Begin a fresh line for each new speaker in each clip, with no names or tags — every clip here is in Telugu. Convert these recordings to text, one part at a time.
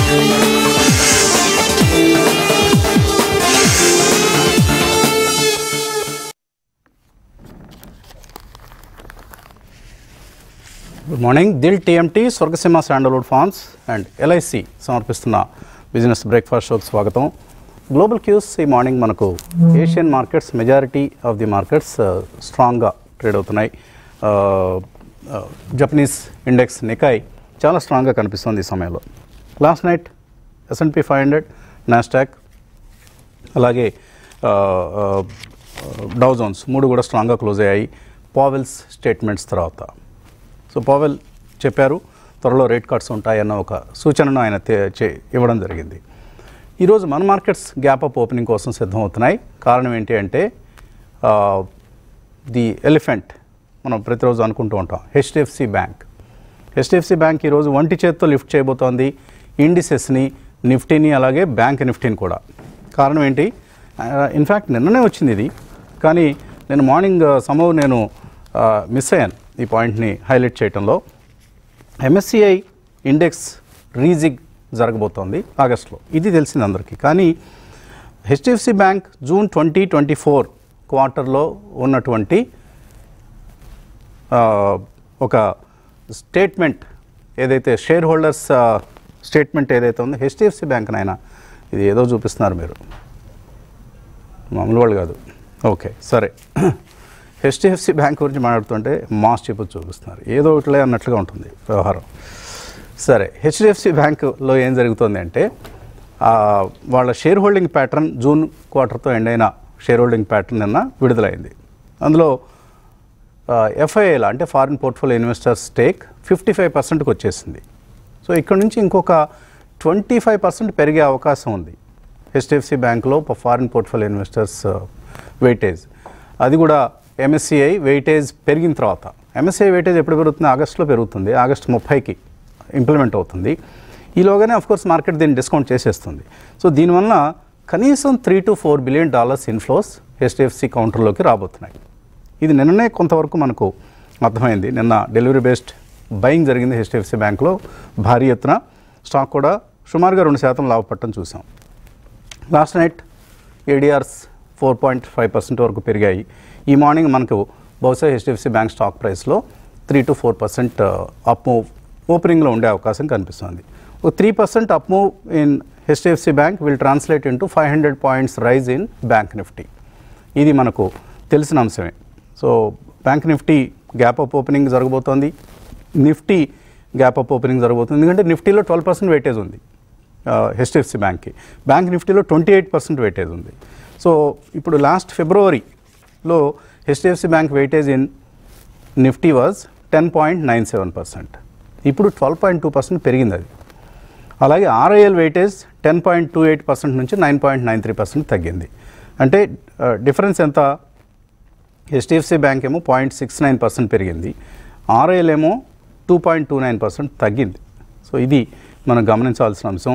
Good morning Dil TMT Swargaseema sandalwood farms and LIC సమర్పిస్తున్న బిజినెస్ బ్రేక్ఫాస్ట్ షోకి స్వాగతం గ్లోబల్ క్యూస్ ఈ మార్నింగ్ మనకు Asian markets majority of the markets స్ట్రాంగ్గా ట్రేడ్ అవుతున్నాయి జపనీస్ ఇండెక్స్ నికాయ్ చాలా స్ట్రాంగ్గా కనిపిస్తుంది ఈ సమయంలో last night S and P five hundred Nasdaq అలాగే డౌ జోన్స్ మూడు కూడా స్ట్రాంగ్గా క్లోజ్ అయ్యాయి పావెల్స్ స్టేట్మెంట్స్ తర్వాత సో పావెల్ చెప్పారు త్వరలో రేట్ కట్స్ ఉంటాయన్న ఒక సూచనను ఆయన తే- చే- ఇవ్వడం జరిగింది ఈరోజు మన మార్కెట్స్ గ్యాప్ అప్ ఓపెనింగ్ కోసం సిద్ధమవుతున్నాయి కారణం ఏంటి అంటే ది ఎలిఫెంట్ మనం ప్రతిరోజు అనుకుంటూ ఉంటాం హెచ్డిఎఫ్సి బ్యాంక్ హెచ్డిఎఫ్సి బ్యాంక్ ఈరోజు ఒంటి చేత్తో లిఫ్ట్ చేయబోతోంది ఇండిసెస్ని నిఫ్టీని అలాగే బ్యాంక్ నిఫ్టీని కూడా కారణం ఏంటి ఇన్ఫ్యాక్ట్ నిన్ననే వచ్చింది ఇది కానీ నేను మార్నింగ్ సమవ్ నేను మిస్ అయ్యాను ఈ పాయింట్ని హైలైట్ చేయడంలో ఎంఎస్సిఐ ఇండెక్స్ రీజిగ్ జరగబోతోంది ఆగస్టులో ఇది తెలిసింది అందరికీ కానీ HDFC bank June twenty twenty four క్వార్టర్లో ఉన్నటువంటి ఆ, ఒక స్టేట్మెంట్ ఏదైతే షేర్ హోల్డర్స్ స్టేట్మెంట్ ఏదైతే ఉందో హెచ్డిఎఫ్సి బ్యాంక్ నాయన ఇది ఏదో చూపిస్తున్నారు మీరు మామూలు వాళ్ళు కాదు ఓకే సరే హెచ్డిఎఫ్సి బ్యాంక్ గురించి మాట్లాడుతుంటే మాస్ చెప్పు చూపిస్తున్నారు ఏదో ఒకటిలే అన్నట్లుగా ఉంటుంది వ్యవహారం సరే హెచ్డిఎఫ్సి బ్యాంకులో ఏం జరుగుతుంది అంటే ఆ, వాళ్ళ షేర్ హోల్డింగ్ ప్యాటర్న్ జూన్ క్వార్టర్తో ఎండ్ అయిన షేర్ హోల్డింగ్ ప్యాటర్న్ నిన్న విడుదలైంది అందులో ఎఫ్ఐఏల అంటే foreign portfolio investors stake fifty five పర్సెంట్కి వచ్చేసింది సో ఇక్కడ నుంచి ఇంకొక ట్వంటీ ఫైవ్ పర్సెంట్ పెరిగే అవకాశం ఉంది హెచ్డిఎఫ్సి బ్యాంక్లో ఫారిన్ పోర్ట్ఫోలియో ఇన్వెస్టర్స్ వెయిటేజ్ అది కూడా ఎంఎస్సిఐ వెయిటేజ్ పెరిగిన తర్వాత ఎంఎస్సిఐ వెయిటేజ్ ఎప్పుడు పెరుగుతుంది ఆగస్టులో పెరుగుతుంది ఆగస్టు ముప్పైకి ఇంప్లిమెంట్ అవుతుంది ఈలోగానే కోర్స్ మార్కెట్ దీన్ని డిస్కౌంట్ చేసేస్తుంది సో దీనివల్ల కనీసం three to four billion dollars inflows HDFC కౌంటర్లోకి రాబోతున్నాయి ఇది నిన్ననే కొంతవరకు మనకు అర్థమైంది నిన్న డెలివరీ బేస్డ్ బయింగ్ జరిగింది హెచ్డిఎఫ్సి బ్యాంక్లో భారీ ఎత్తున స్టాక్ కూడా సుమారుగా రెండు శాతం లాభపట్టడం చూసాం last night ADRs four point five percent వరకు పెరిగాయి ఈ మార్నింగ్ మనకు బహుశా హెచ్డిఎఫ్సి బ్యాంక్ స్టాక్ ప్రైస్లో three to four percent up move ఓపెనింగ్లో ఉండే అవకాశం కనిపిస్తుంది ఒక three percent up move in HDFC bank will translate into five hundred points rise in bank Nifty ఇది మనకు తెలిసిన అంశమే so bank Nifty gap up opening జరగబోతోంది నిఫ్టీ గ్యాప్ అప్ ఓపెనింగ్ జరగబోతుంది ఎందుకంటే నిఫ్టీలో ట్వెల్వ్ పర్సెంట్ వెయిటేజ్ ఉంది హెచ్డిఎఫ్సి బ్యాంక్కి బ్యాంక్ నిఫ్టీలో ట్వంటీ ఎయిట్ పర్సెంట్ వెయిటేజ్ ఉంది సో ఇప్పుడు లాస్ట్ ఫిబ్రవరిలో HDFC bank weightage in Nifty was ten point nine seven percent ఇప్పుడు ట్వెల్వ్ పాయింట్ టూ పర్సెంట్ పెరిగింది అది అలాగే RIL weightage ten point two eight percent నుంచి nine point nine three percent తగ్గింది అంటే డిఫరెన్స్ ఎంత హెచ్డిఎఫ్సి బ్యాంక్ ఏమో పాయింట్ సిక్స్ నైన్ పర్సెంట్ పెరిగింది ఆర్ఐఎల్ ఏమో two point two nine percent తగ్గింది సో ఇది మనం గమనించాల్సిన అంశం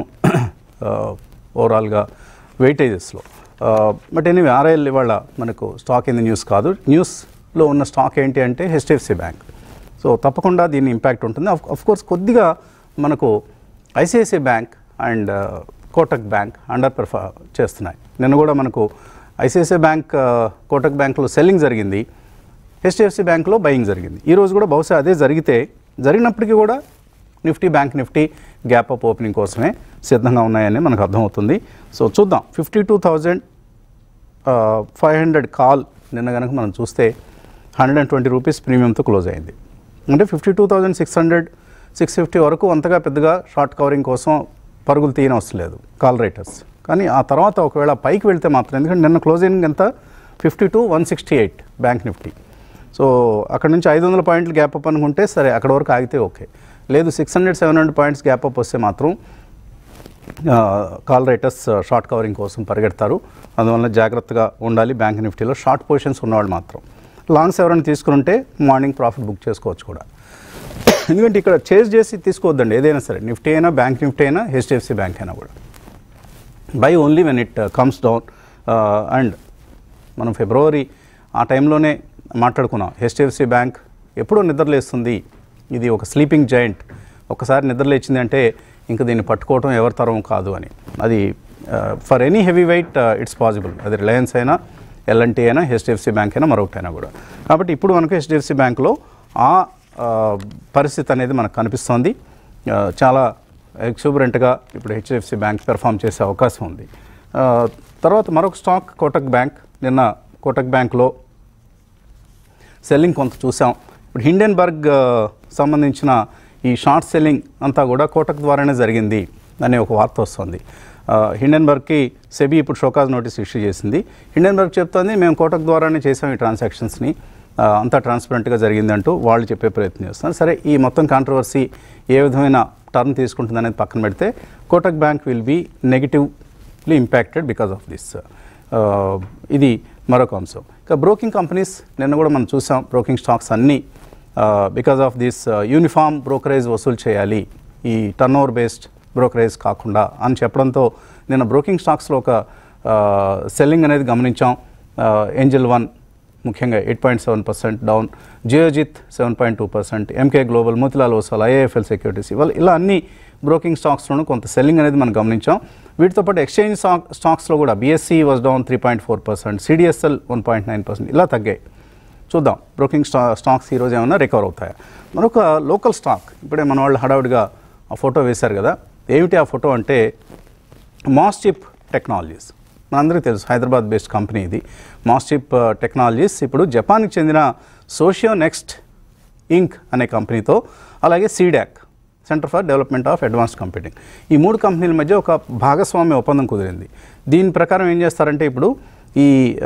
ఓవరాల్గా వెయిటేజెస్లో బట్ ఎనీవే ఆర్ఐఎల్ ఇవాళ మనకు స్టాక్ ఇన్ ది న్యూస్ కాదు న్యూస్లో ఉన్న స్టాక్ ఏంటి అంటే హెచ్డిఎఫ్సి బ్యాంక్ సో తప్పకుండా దీని ఇంపాక్ట్ ఉంటుంది అఫ్ కోర్స్ కొద్దిగా మనకు ICICI bank and Kotak bank underperform చేస్తున్నాయి నిన్న కూడా మనకు ఐసిఐసిఐ బ్యాంక్ కోటక్ బ్యాంక్లో సెల్లింగ్ జరిగింది హెచ్డిఎఫ్సి బ్యాంక్లో బయింగ్ జరిగింది ఈ రోజు కూడా బహుశా అదే జరిగితే జరిగినప్పటికీ కూడా Nifty bank Nifty gap up opening కోసమే సిద్ధంగా ఉన్నాయని మనకు అర్థమవుతుంది సో చూద్దాం fifty two thousand five hundred call నిన్న కనుక మనం చూస్తే హండ్రెడ్ అండ్ ట్వంటీ రూపీస్ ప్రీమియంతో క్లోజ్ అయింది అంటే fifty two thousand six hundred six fifty వరకు అంతగా పెద్దగా షార్ట్ కవరింగ్ కోసం పరుగులు తీయని అవసరం లేదు కాల్ రైటర్స్ కానీ ఆ తర్వాత ఒకవేళ పైకి వెళ్తే మాత్రం ఎందుకంటే నిన్న క్లోజింగ్ ఎంత fifty two one sixty eight bank Nifty so అక్కడ నుంచి ఐదు వందల పాయింట్లు గ్యాప్ అప్ అనుకుంటే సరే అక్కడ వరకు ఆగితే ఓకే లేదు six hundred seven hundred points gap up వస్తే మాత్రం ఆ, కాల్ రైటర్స్ ఆ, షార్ట్ కవరింగ్ కోసం పరిగెడతారు అందువల్ల జాగ్రత్తగా ఉండాలి బ్యాంక్ నిఫ్టీలో షార్ట్ పొజిషన్స్ ఉన్నవాళ్ళు మాత్రం లాంగ్స్ ఎవరైనా తీసుకుని ఉంటే మార్నింగ్ ప్రాఫిట్ బుక్ చేసుకోవచ్చు కూడా ఎందుకంటే ఇక్కడ చేజ్ చేసి తీసుకోవద్దండి ఏదైనా సరే నిఫ్టీ అయినా బ్యాంక్ నిఫ్టీ అయినా హెచ్డిఎఫ్సి బ్యాంక్ అయినా కూడా buy only when it comes down and మనం ఫిబ్రవరి ఆ టైంలోనే మాట్లాడుకున్నాం హెచ్డిఎఫ్సి బ్యాంక్ ఎప్పుడో నిద్రలేస్తుంది ఇది ఒక స్లీపింగ్ జాయింట్ ఒకసారి నిద్రలేచింది అంటే ఇంకా దీన్ని పట్టుకోవటం ఎవరి తరం కాదు అని అది for any heavy weight it's possible అది రిలయన్స్ అయినా ఎల్ఎన్టీ అయినా హెచ్డిఎఫ్సి బ్యాంక్ అయినా మరొకటైనా కూడా కాబట్టి ఇప్పుడు మనకు హెచ్డిఎఫ్సి బ్యాంక్లో ఆ ఆ, పరిస్థితి అనేది మనకు కనిపిస్తోంది ఆ, చాలా ఎక్సూబరెంట్గా ఇప్పుడు హెచ్డిఎఫ్సి బ్యాంక్ పెర్ఫామ్ చేసే అవకాశం ఉంది ఆ, తర్వాత మరొక స్టాక్ కోటక్ బ్యాంక్ నిన్న కోటక్ బ్యాంక్లో సెల్లింగ్ కొంత చూసాం ఇప్పుడు హిండెన్బర్గ్ ఆ, సంబంధించిన ఈ షార్ట్ సెల్లింగ్ అంతా కూడా కోటక్ ద్వారానే జరిగింది అనే ఒక వార్త వస్తుంది ఆ, హిండెన్బర్గ్కి సెబీ ఇప్పుడు షోకాజ్ నోటీస్ ఇష్యూ చేసింది హిండెన్బర్గ్ చెప్తోంది మేము కోటక్ ద్వారానే చేసాం ఈ ట్రాన్సాక్షన్స్ని ఆ, అంతా ట్రాన్స్పరెంట్గా జరిగిందంటూ వాళ్ళు చెప్పే ప్రయత్నం చేస్తున్నారు సరే ఈ మొత్తం కాంట్రవర్సీ ఏ విధమైన టర్న్ తీసుకుంటుంది అనేది పక్కన పెడితే Kotak bank will be negatively impacted because of this ఇది మరొక అంశం ఇక బ్రోకింగ్ కంపెనీస్ నిన్న కూడా మనం చూసాం బ్రోకింగ్ స్టాక్స్ అన్నీ because of this uniform brokerage వసూలు చేయాలి ఈ టర్న్ ఓవర్ బేస్డ్ బ్రోకరేజ్ కాకుండా అని చెప్పడంతో నిన్న బ్రోకింగ్ స్టాక్స్లో ఒక సెల్లింగ్ అనేది గమనించాం ఏంజల్ వన్ ముఖ్యంగా eight point seven percent down Geojit seven point two percent Emkay global Motilal Oswal IIFL securities ఇవాళ ఇలా అన్ని బ్రోకింగ్ స్టాక్స్లోనూ కొంత సెల్లింగ్ అనేది మనం గమనించాం వీటితో పాటు ఎక్స్చేంజ్ స్టాక్ స్టాక్స్లో కూడా BSE was down three point four percent CDSL one point nine percent ఇలా తగ్గాయి చూద్దాం బ్రోకింగ్ స్టా స్టాక్స్ ఈరోజు ఏమైనా రికవర్ అవుతాయా మరొక లోకల్ స్టాక్ ఇప్పుడే మన వాళ్ళు హడావుడిగా ఆ ఫోటో వేశారు కదా ఏమిటి ఆ ఫోటో అంటే మాస్చిప్ టెక్నాలజీస్ మనందరికీ తెలుసు హైదరాబాద్ బేస్డ్ కంపెనీ ఇది మాస్చిప్ టెక్నాలజీస్ ఇప్పుడు జపాన్కి చెందిన సోషియో నెక్స్ట్ ఇంక్ అనే కంపెనీతో అలాగే CDAC centre for development of advanced computing ఈ మూడు కంపెనీల మధ్య ఒక భాగస్వామ్య ఒప్పందం కుదిరింది దీని ప్రకారం ఏం చేస్తారంటే ఇప్పుడు ఈ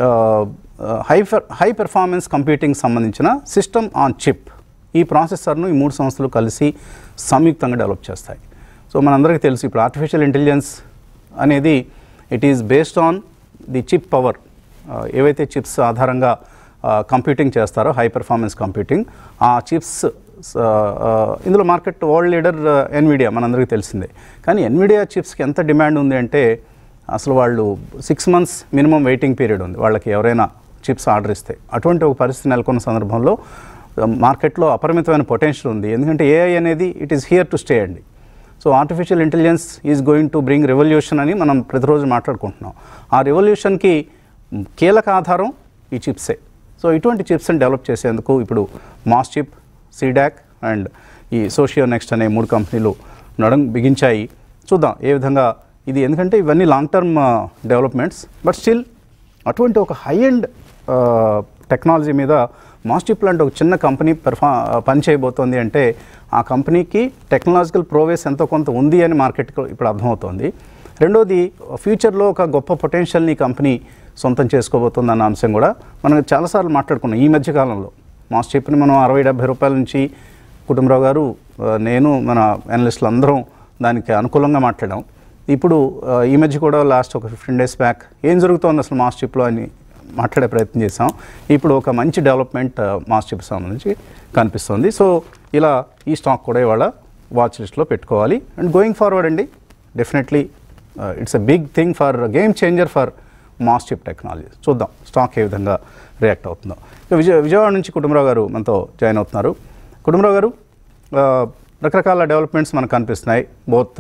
హై హై పెర్ఫార్మెన్స్ కంప్యూటింగ్ సంబంధించిన సిస్టమ్ ఆన్ చిప్ ఈ ప్రాసెసర్ను ఈ మూడు సంస్థలు కలిసి సంయుక్తంగా డెవలప్ చేస్తాయి సో మనందరికీ తెలుసు ఇప్పుడు ఆర్టిఫిషియల్ ఇంటెలిజెన్స్ అనేది it is based on the chip power ఏవైతే చిప్స్ ఆధారంగా కంప్యూటింగ్ చేస్తారో హై పెర్ఫార్మెన్స్ కంప్యూటింగ్ ఆ చిప్స్ ఇందులో మార్కెట్ వరల్డ్ లీడర్ ఎన్విడియా మనందరికీ తెలిసిందే కానీ ఎన్విడియా చిప్స్కి ఎంత డిమాండ్ ఉంది అంటే అసలు వాళ్ళు six months minimum waiting period ఉంది వాళ్ళకి ఎవరైనా చిప్స్ ఆర్డర్ ఇస్తే అటువంటి ఒక పరిస్థితి నెలకొన్న సందర్భంలో మార్కెట్లో అపరిమితమైన పొటెన్షియల్ ఉంది ఎందుకంటే ఏఐ అనేది it is here to stay అండి so artificial intelligence is going to bring revolution అని మనం ప్రతిరోజు మాట్లాడుకుంటున్నాం ఆ రెవల్యూషన్కి కీలక ఆధారం ఈ చిప్సే సో ఇటువంటి చిప్స్ని డెవలప్ చేసేందుకు ఇప్పుడు మాస్ చిప్ సీడాక్ అండ్ ఈ సోషియో నెక్స్ట్ అనే మూడు కంపెనీలు నడం బిగించాయి చూద్దాం ఏ విధంగా ఇది ఎందుకంటే ఇవన్నీ long term developments but still అటువంటి ఒక హై ఎండ్ టెక్నాలజీ మీద మాస్టిప్ లాంటి ఒక చిన్న కంపెనీ పెర్ఫా పని చేయబోతోంది అంటే ఆ కంపెనీకి టెక్నాలజికల్ ప్రోవేస్ ఎంతో కొంత ఉంది అని మార్కెట్కి ఇప్పుడు అర్థమవుతోంది రెండోది ఫ్యూచర్లో ఒక గొప్ప పొటెన్షియల్ని ఈ కంపెనీ సొంతం చేసుకోబోతుంది అన్న అంశం కూడా మనం చాలాసార్లు మాట్లాడుకున్నాం ఈ మధ్య కాలంలో మాస్ చెప్పిన మనం అరవై డెబ్బై రూపాయల నుంచి కుటుంబరావు గారు ఆ, నేను మన అనలిస్టులు అందరం దానికి అనుకూలంగా మాట్లాడాం ఇప్పుడు ఆ, ఈ మధ్య కూడా లాస్ట్ ఒక ఫిఫ్టీన్ డేస్ బ్యాక్ ఏం జరుగుతోంది అసలు మాస్ చిప్లో అని మాట్లాడే ప్రయత్నం చేసాం ఇప్పుడు ఒక మంచి డెవలప్మెంట్ ఆ, మాస్ చిప్ సంబంధించి కనిపిస్తుంది సో ఇలా ఈ స్టాక్ కూడా ఇవాళ వాచ్ లిస్ట్లో పెట్టుకోవాలి అండ్ గోయింగ్ ఫార్వర్డ్ అండి definitely it's a big thing for game changer for MosChip technology చూద్దాం స్టాక్ ఏ విధంగా రియాక్ట్ అవుతుందో ఇక విజయ విజయవాడ నుంచి కుటుంబరావు గారు మనతో జాయిన్ అవుతున్నారు కుటుంబరావు గారు ఆ, రకరకాల డెవలప్మెంట్స్ మనకు కనిపిస్తున్నాయి బోత్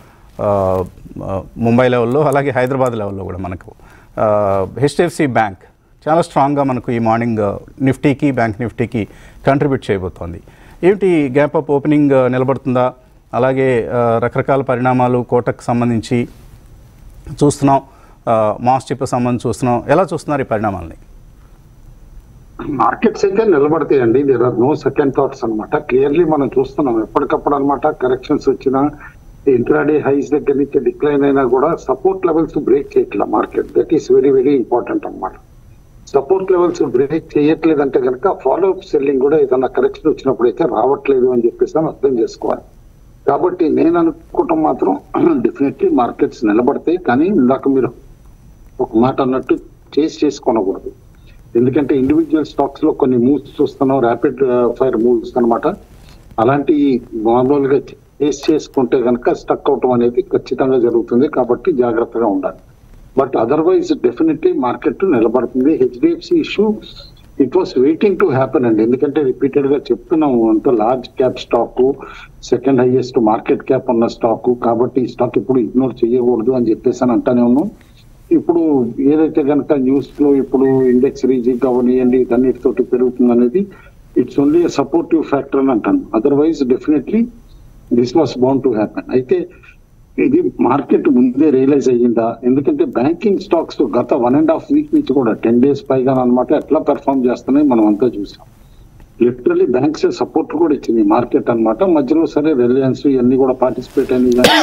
ముంబై లెవెల్లో అలాగే హైదరాబాద్ లెవెల్లో కూడా మనకు హెచ్డిఎఫ్సి బ్యాంక్ చాలా స్ట్రాంగ్గా మనకు ఈ మార్నింగ్ నిఫ్టీకి బ్యాంక్ నిఫ్టీకి కంట్రిబ్యూట్ చేయబోతోంది ఏమిటి గ్యాప్ అప్ ఓపెనింగ్ నిలబడుతుందా అలాగే ఆ, రకరకాల పరిణామాలు కోటకు సంబంధించి చూస్తున్నాం మాస్ చిప్ సంబంధించి చూస్తున్నాం ఎలా చూస్తున్నారు ఈ పరిణామాలని
మార్కెట్స్ అయితే నిలబడతాయండి there are no second thoughts అన్నమాట క్లియర్లీ మనం చూస్తున్నాం ఎప్పటికప్పుడు అన్నమాట కరెక్షన్స్ వచ్చినా ఇంట్రాడే హైస్ దగ్గర నుంచి డిక్లైన్ అయినా కూడా సపోర్ట్ లెవెల్స్ బ్రేక్ చేయట్లేదు market that is very very important అన్నమాట సపోర్ట్ లెవెల్స్ బ్రేక్ చేయట్లేదంటే కనుక ఫాలో అప్ సెల్లింగ్ కూడా ఏదన్నా కరెక్షన్ వచ్చినప్పుడు అయితే రావట్లేదు అని చెప్పేసి అని అర్థం చేసుకోవాలి కాబట్టి నేను అనుకోవటం మాత్రం డెఫినెట్లీ మార్కెట్స్ నిలబడతాయి కానీ ఇందాక మీరు ఒక మాట అన్నట్టు చేసి చేసుకోనకూడదు ఎందుకంటే ఇండివిజువల్ స్టాక్స్ లో కొన్ని మూవ్స్ చూస్తున్నాం ర్యాపిడ్ ఫైర్ మూవ్స్ అన్నమాట అలాంటి మామూలుగా చేసి చేసుకుంటే కనుక స్టక్ అవటం అనేది ఖచ్చితంగా జరుగుతుంది కాబట్టి జాగ్రత్తగా ఉండాలి బట్ అదర్వైజ్ డెఫినెట్లీ మార్కెట్ నిలబడుతుంది HDFC issue it was waiting to happen అండి ఎందుకంటే రిపీటెడ్ గా చెప్తున్నాము అంత large cap stock second highest market cap ఉన్న స్టాక్ కాబట్టి ఈ స్టాక్ ఇప్పుడు ఇగ్నోర్ చేయకూడదు అని చెప్పేసి అని అంటానే ఉన్నాం ఇప్పుడు ఏదైతే కనుక న్యూస్ లో ఇప్పుడు ఇండెక్స్ రీజింగ్ అవనియండి ఇదన్నిటితోటి పెరుగుతుంది అనేది ఇట్స్ ఓన్లీ సపోర్టివ్ ఫ్యాక్టర్ అని అంటాను otherwise definitely this was bound to happen అయితే ఇది మార్కెట్ ముందే రియలైజ్ అయ్యిందా ఎందుకంటే బ్యాంకింగ్ స్టాక్స్ గత వన్ అండ్ హాఫ్ వీక్ నుంచి కూడా టెన్ డేస్ పైగా అనమాట ఎట్లా పెర్ఫామ్ చేస్తున్నాయి మనం అంతా చూసాం లిటరలీ బ్యాంక్స్ సపోర్ట్ కూడా ఇచ్చింది మార్కెట్ అన్నమాట మధ్యలో సరే రిలయన్స్ ఇవన్నీ కూడా పార్టిసిపేట్ అయింది కానీ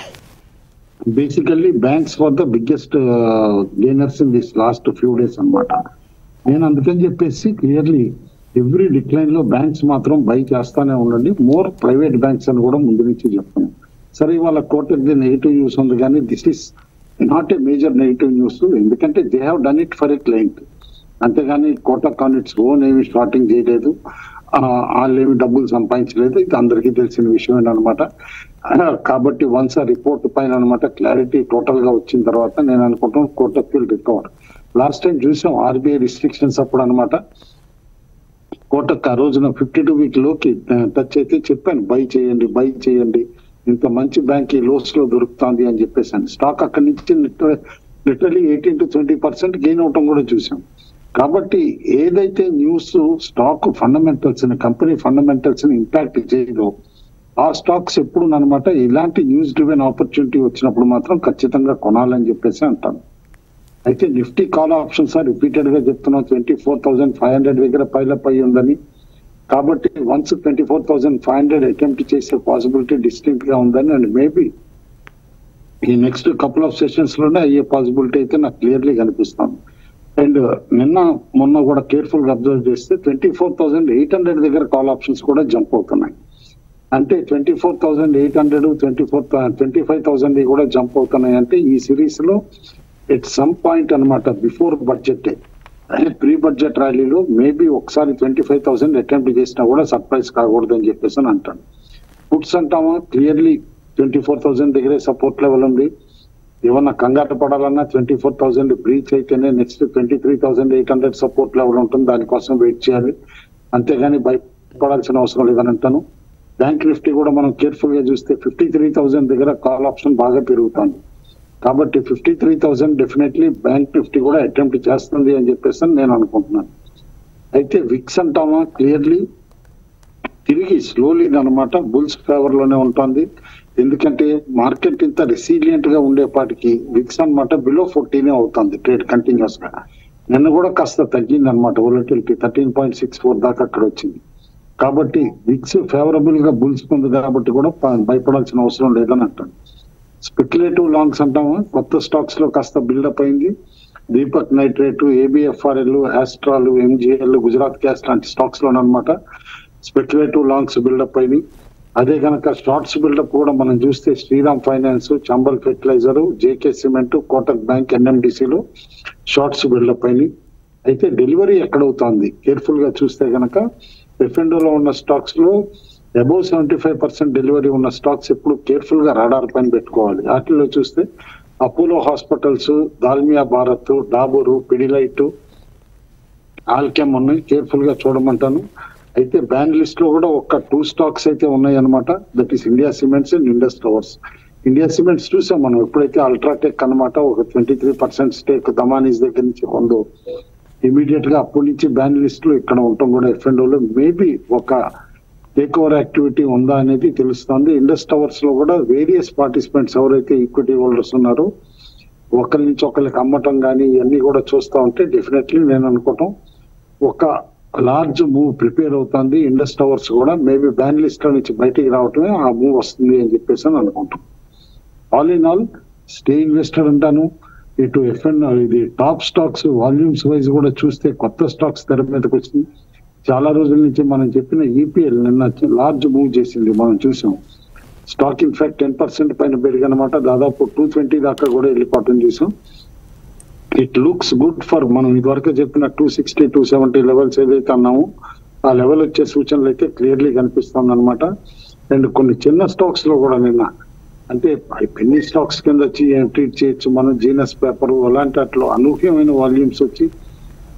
basically banks for the biggest gainers in this last few days అన్నమాట నేను అందుకని చెప్పేసి క్లియర్లీ ఎవ్రీ డిక్లైన్ లో బ్యాంక్స్ మాత్రం బై చేస్తానే ఉండండి మోర్ ప్రైవేట్ బ్యాంక్స్ అని కూడా ముందు నుంచి చెప్తున్నాం సరే ఇవాళ కోటకి నెగిటివ్ న్యూస్ ఉంది కానీ this is not a major negative news ఎందుకంటే they have done it for a client అంతేగాని కోటక్ ఆన్ ఇట్స్ ఓన్ ఏమి స్టార్టింగ్ చేయలేదు ఆ, వాళ్ళు ఏమి డబ్బులు సంపాదించలేదు ఇది అందరికీ తెలిసిన విషయం అనమాట కాబట్టి వన్స్ ఆ రిపోర్ట్ పైన అనమాట క్లారిటీ టోటల్ గా వచ్చిన తర్వాత నేను అనుకుంటాను Kotak will recover last time చూసాం ఆర్బీఐ రిస్ట్రిక్షన్స్ అప్పుడు అనమాట కోటక్ ఆ రోజున ఫిఫ్టీ టూ వీక్ లోకి టచ్ అయితే చెప్పాను బై చేయండి బై చేయండి ఇంత మంచి బ్యాంక్ ఈ లోస్ లో దొరుకుతుంది అని చెప్పేసాను స్టాక్ అక్కడి నుంచి literally eighteen to twenty percent gain అవటం కూడా చూసాం కాబట్టి ఏదైతే news stock fundamentals company fundamentals ని ఇంపాక్ట్ చేయదో ఆ స్టాక్స్ ఎప్పుడు అనమాట ఇలాంటి న్యూస్ డ్రివెన్ ఆపర్చునిటీ వచ్చినప్పుడు మాత్రం ఖచ్చితంగా కొనాలని చెప్పేసి అంటాను అయితే నిఫ్టీ కాల్ ఆప్షన్స్ రిపీటెడ్ గా చెప్తున్నాం twenty four thousand five hundred దగ్గర పైలప్ అయి ఉందని కాబట్టి once twenty four thousand five hundred attempt చేసే పాసిబిలిటీ డిస్టింక్ట్ గా ఉందని అండ్ మేబీ ఈ నెక్స్ట్ కపుల్ ఆఫ్ సెషన్స్ లోనే అయ్యే పాసిబిలిటీ అయితే నాకు క్లియర్లీ కనిపిస్తుంది అండ్ నిన్న మొన్న కూడా కేర్ఫుల్ గా అబ్జర్వ్ చేస్తే twenty four thousand eight hundred దగ్గర కాల్ ఆప్షన్స్ కూడా జంప్ అవుతున్నాయి అంటే twenty four thousand eight hundred twenty four twenty five thousand కూడా జంప్ అవుతున్నాయి అంటే ఈ సిరీస్ లో ఎట్ సమ్ పాయింట్ అనమాట బిఫోర్ బడ్జెట్ ప్రీ బడ్జెట్ ర్యాలీలో మేబీ ఒకసారి ట్వంటీ ఫైవ్ థౌసండ్ అటెంప్ట్ చేసినా కూడా సర్ప్రైజ్ కాకూడదు అని చెప్పేసి అని అంటాను పుట్స్ అంటామా క్లియర్లీ ట్వంటీ ఫోర్ థౌసండ్ దగ్గరే సపోర్ట్ లెవెల్ ఉంది ఏమన్నా కంగారు పడాలన్నా ట్వంటీ ఫోర్ థౌసండ్ బ్రీచ్ అయితేనే next twenty three thousand eight hundred support level ఉంటుంది దానికోసం వెయిట్ చేయాలి అంతేగాని భయపడాల్సిన అవసరం లేదని అంటాను బ్యాంక్ నిఫ్టీ కూడా మనం కేర్ఫుల్ గా చూస్తే ఫిఫ్టీ త్రీ థౌసండ్ దగ్గర కాల్ ఆప్షన్ బాగా పెరుగుతుంది కాబట్టి fifty three thousand definitely bank Nifty కూడా అటెంప్ట్ చేస్తుంది అని చెప్పేసి నేను అనుకుంటున్నాను అయితే విక్స్ అంటామా క్లియర్లీ తిరిగి స్లోలీ అనమాట బుల్స్ ఫేవర్ లోనే ఉంటుంది ఎందుకంటే మార్కెట్ ఇంత రెసిలియంట్ గా ఉండేపాటికి విక్స్ అన్నమాట బిలో ఫోర్టీనే అవుతుంది ట్రేడ్ కంటిన్యూస్ గా నిన్న కూడా కాస్త తగ్గింది అనమాట volatility thirteen point six four దాకా అక్కడ వచ్చింది కాబట్టి విక్స్ ఫేవరబుల్ గా బుల్స్ ఉంది కాబట్టి కూడా ప- భయపడాల్సిన అవసరం లేదని అంటాను స్పెక్యులేటివ్ లాంగ్స్ అంటాము కొత్త స్టాక్స్ లో కాస్త బిల్డప్ అయింది Deepak nitrate ABFRL Astral MGL Gujarat gas లాంటి స్టాక్స్ లోనమాట స్పెక్యులేటివ్ లాంగ్స్ బిల్డప్ అయినాయి అదే కనుక షార్ట్స్ బిల్డప్ కూడా మనం చూస్తే Shriram finance Chambal fertiliser JK cement Kotak bank ఎన్ఎండిసిలో షార్ట్స్ బిల్డప్ అయినాయి అయితే డెలివరీ ఎక్కడవుతోంది కేర్ఫుల్ గా చూస్తే గనక లో ఉన్న స్టాక్స్ లో above seventy five percent delivery ఉన్న స్టాక్స్ ఎప్పుడు కేర్ఫుల్ గా రాడార్ పైన పెట్టుకోవాలి వాటిలో చూస్తే అపోలో హాస్పిటల్స్ దాల్మియా భారత్ డాబూరు పిడిలైట్ ఆల్కెమ్ ఉన్నాయి కేర్ఫుల్ గా చూడమంటాను అయితే బ్యాన్ లిస్ట్ లో కూడా ఒక టూ స్టాక్స్ అయితే ఉన్నాయి అనమాట that is India cements and Indus towers India cements చూసాం మనం ఎప్పుడైతే అల్ట్రాటెక్ అన్నమాట ఒక twenty three percent stake Damanis దగ్గర నుంచి కొందో ఇమీడియట్ గా అప్పటి నుంచి బ్యాన్ లిస్ట్ లో ఇక్కడ ఉండటం కూడా ఎఫ్ లో మేబీ ఒక టేక్ ఓవర్ యాక్టివిటీ ఉందా అనేది తెలుస్తుంది ఇండస్ టవర్స్ లో కూడా వేరియస్ పార్టిసిపెంట్స్ ఎవరైతే ఈక్విటీ హోల్డర్స్ ఉన్నారో ఒకరి నుంచి ఒకరికి అమ్మటం కానీ ఇవన్నీ కూడా చూస్తా ఉంటే డెఫినెట్లీ నేను అనుకోవటం ఒక లార్జ్ మూవ్ ప్రిపేర్ అవుతుంది ఇండస్ టవర్స్ కూడా మేబీ బ్యాన్ లిస్ట్ లో నుంచి బయటికి రావటమే ఆ మూవ్ వస్తుంది అని చెప్పేసి అని అనుకుంటాం all in all stay investor అంటాను ఇటు ఎఫ్ఎన్ ఇది టాప్ స్టాక్స్ వాల్యూమ్స్ వైజ్ కూడా చూస్తే కొత్త స్టాక్స్ తెర మీదకి వచ్చింది చాలా రోజుల నుంచి మనం చెప్పిన ఈపీఎల్ నిన్న లార్జ్ మూవ్ చేసింది మనం చూసాం స్టాక్ ఇన్ఫాక్ట్ టెన్ పర్సెంట్ పైన పెరిగనమాట దాదాపు టూ ట్వంటీ దాకా కూడా వెళ్ళిపోవటం చూసాం ఇట్ లుక్స్ గుడ్ ఫర్ మనం ఇదివరకు చెప్పిన two sixty two seventy levels ఏదైతే అన్నామో ఆ లెవెల్ వచ్చే సూచనలు అయితే క్లియర్లీ కనిపిస్తుంది అనమాట అండ్ కొన్ని చిన్న స్టాక్స్ లో కూడా నిన్న అంటే పెన్నీ స్టాక్స్ కింద వచ్చి ట్రీట్ చేయొచ్చు మనం జీనస్ పేపర్ అలాంటి అట్లా అనూహ్యమైన వాల్యూమ్స్ వచ్చి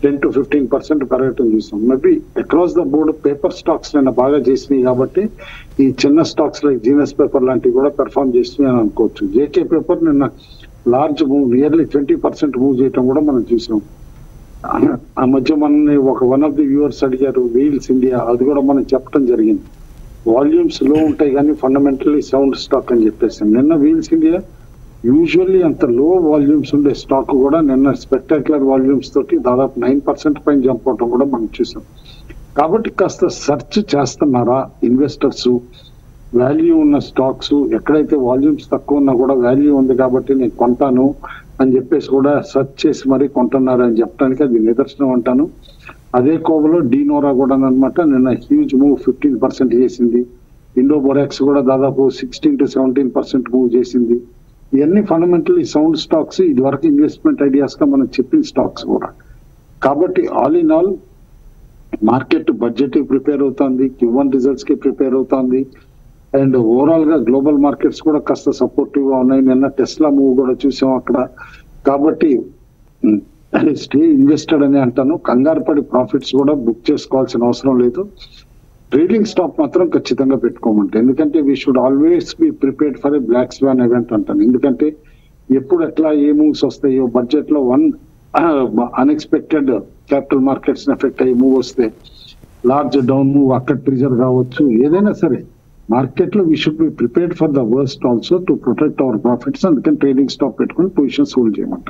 టెన్ టు ఫిఫ్టీన్ పర్సెంట్ పెరగటం చూసాం maybe across the board paper stocks నిన్న బాగా చేసినాయి కాబట్టి ఈ చిన్న స్టాక్స్ లైక్ జీనస్ పేపర్ లాంటివి కూడా పెర్ఫామ్ చేసినాయి అని అనుకోవచ్చు జేకే పేపర్ నిన్న large move nearly twenty percent move చేయటం కూడా మనం చూసాం ఆ మధ్య మనల్ని ఒక వన్ ఆఫ్ ది వ్యూవర్స్ అడిగారు వీల్స్ ఇండియా అది కూడా మనం చెప్పడం జరిగింది వాల్యూమ్స్ లో ఉంటాయి కానీ ఫండమెంటల్లీ సౌండ్ స్టాక్ అని చెప్పేసి నిన్న వీల్స్ ఇండియా యూజువల్లీ అంత లో వాల్యూమ్స్ ఉండే స్టాక్ కూడా నిన్న స్పెక్టాక్యులర్ వాల్యూమ్స్ తోటి దాదాపు నైన్ పర్సెంట్ పైన జంప్ అవటం కూడా మనం చూసాం కాబట్టి కాస్త సెర్చ్ చేస్తున్నారా ఇన్వెస్టర్స్ వాల్యూ ఉన్న స్టాక్స్ ఎక్కడైతే వాల్యూమ్స్ తక్కువ ఉన్నా కూడా వాల్యూ ఉంది కాబట్టి నేను కొంటాను అని చెప్పేసి కూడా సెర్చ్ చేసి మరీ కొంటున్నారు అని చెప్పడానికి అది నిదర్శనం అంటాను అదే కోవలో డీనోరా కూడా అనమాట నిన్న హ్యూజ్ మూవ్ ఫిఫ్టీన్ పర్సెంట్ చేసింది ఇండో బొరాక్స్ కూడా దాదాపు sixteen to seventeen percent move చేసింది ఇవన్నీ ఫండమెంటల్లీ సౌండ్ స్టాక్స్ ఇది వరకు ఇన్వెస్ట్మెంట్ ఐడియాస్ గా మనం చెప్పిన స్టాక్స్ కూడా కాబట్టి all in all market budget prepare అవుతుంది క్యూ వన్ రిజల్ట్స్ కి ప్రిపేర్ అవుతుంది అండ్ ఓవరాల్ గా గ్లోబల్ మార్కెట్స్ కూడా కాస్త సపోర్టివ్ గా ఉన్నాయి నిన్న టెస్లా మూవ్ కూడా చూసాం అక్కడ కాబట్టి స్టే ఇన్వెస్టెడ్ అని అంటాను కంగారు పడి ప్రాఫిట్స్ కూడా బుక్ చేసుకోవాల్సిన అవసరం లేదు ట్రేడింగ్ స్టాప్ మాత్రం ఖచ్చితంగా పెట్టుకోమంటే ఎందుకంటే we should always be prepared for a black swan event అంటాను ఎందుకంటే ఎప్పుడు ఎట్లా ఏ మూవ్స్ వస్తాయో బడ్జెట్ లో one unexpected capital markets effect అయ్యి మూవ్ వస్తే లార్జ్ డౌన్ మూవ్ అక్కడ ట్రిజర్ కావచ్చు ఏదైనా సరే మార్కెట్ లో we should be prepared for the worst also to protect our profits అందుకని ట్రేడింగ్ స్టాప్ పెట్టుకుని పొజిషన్స్ హోల్డ్ చేయమంట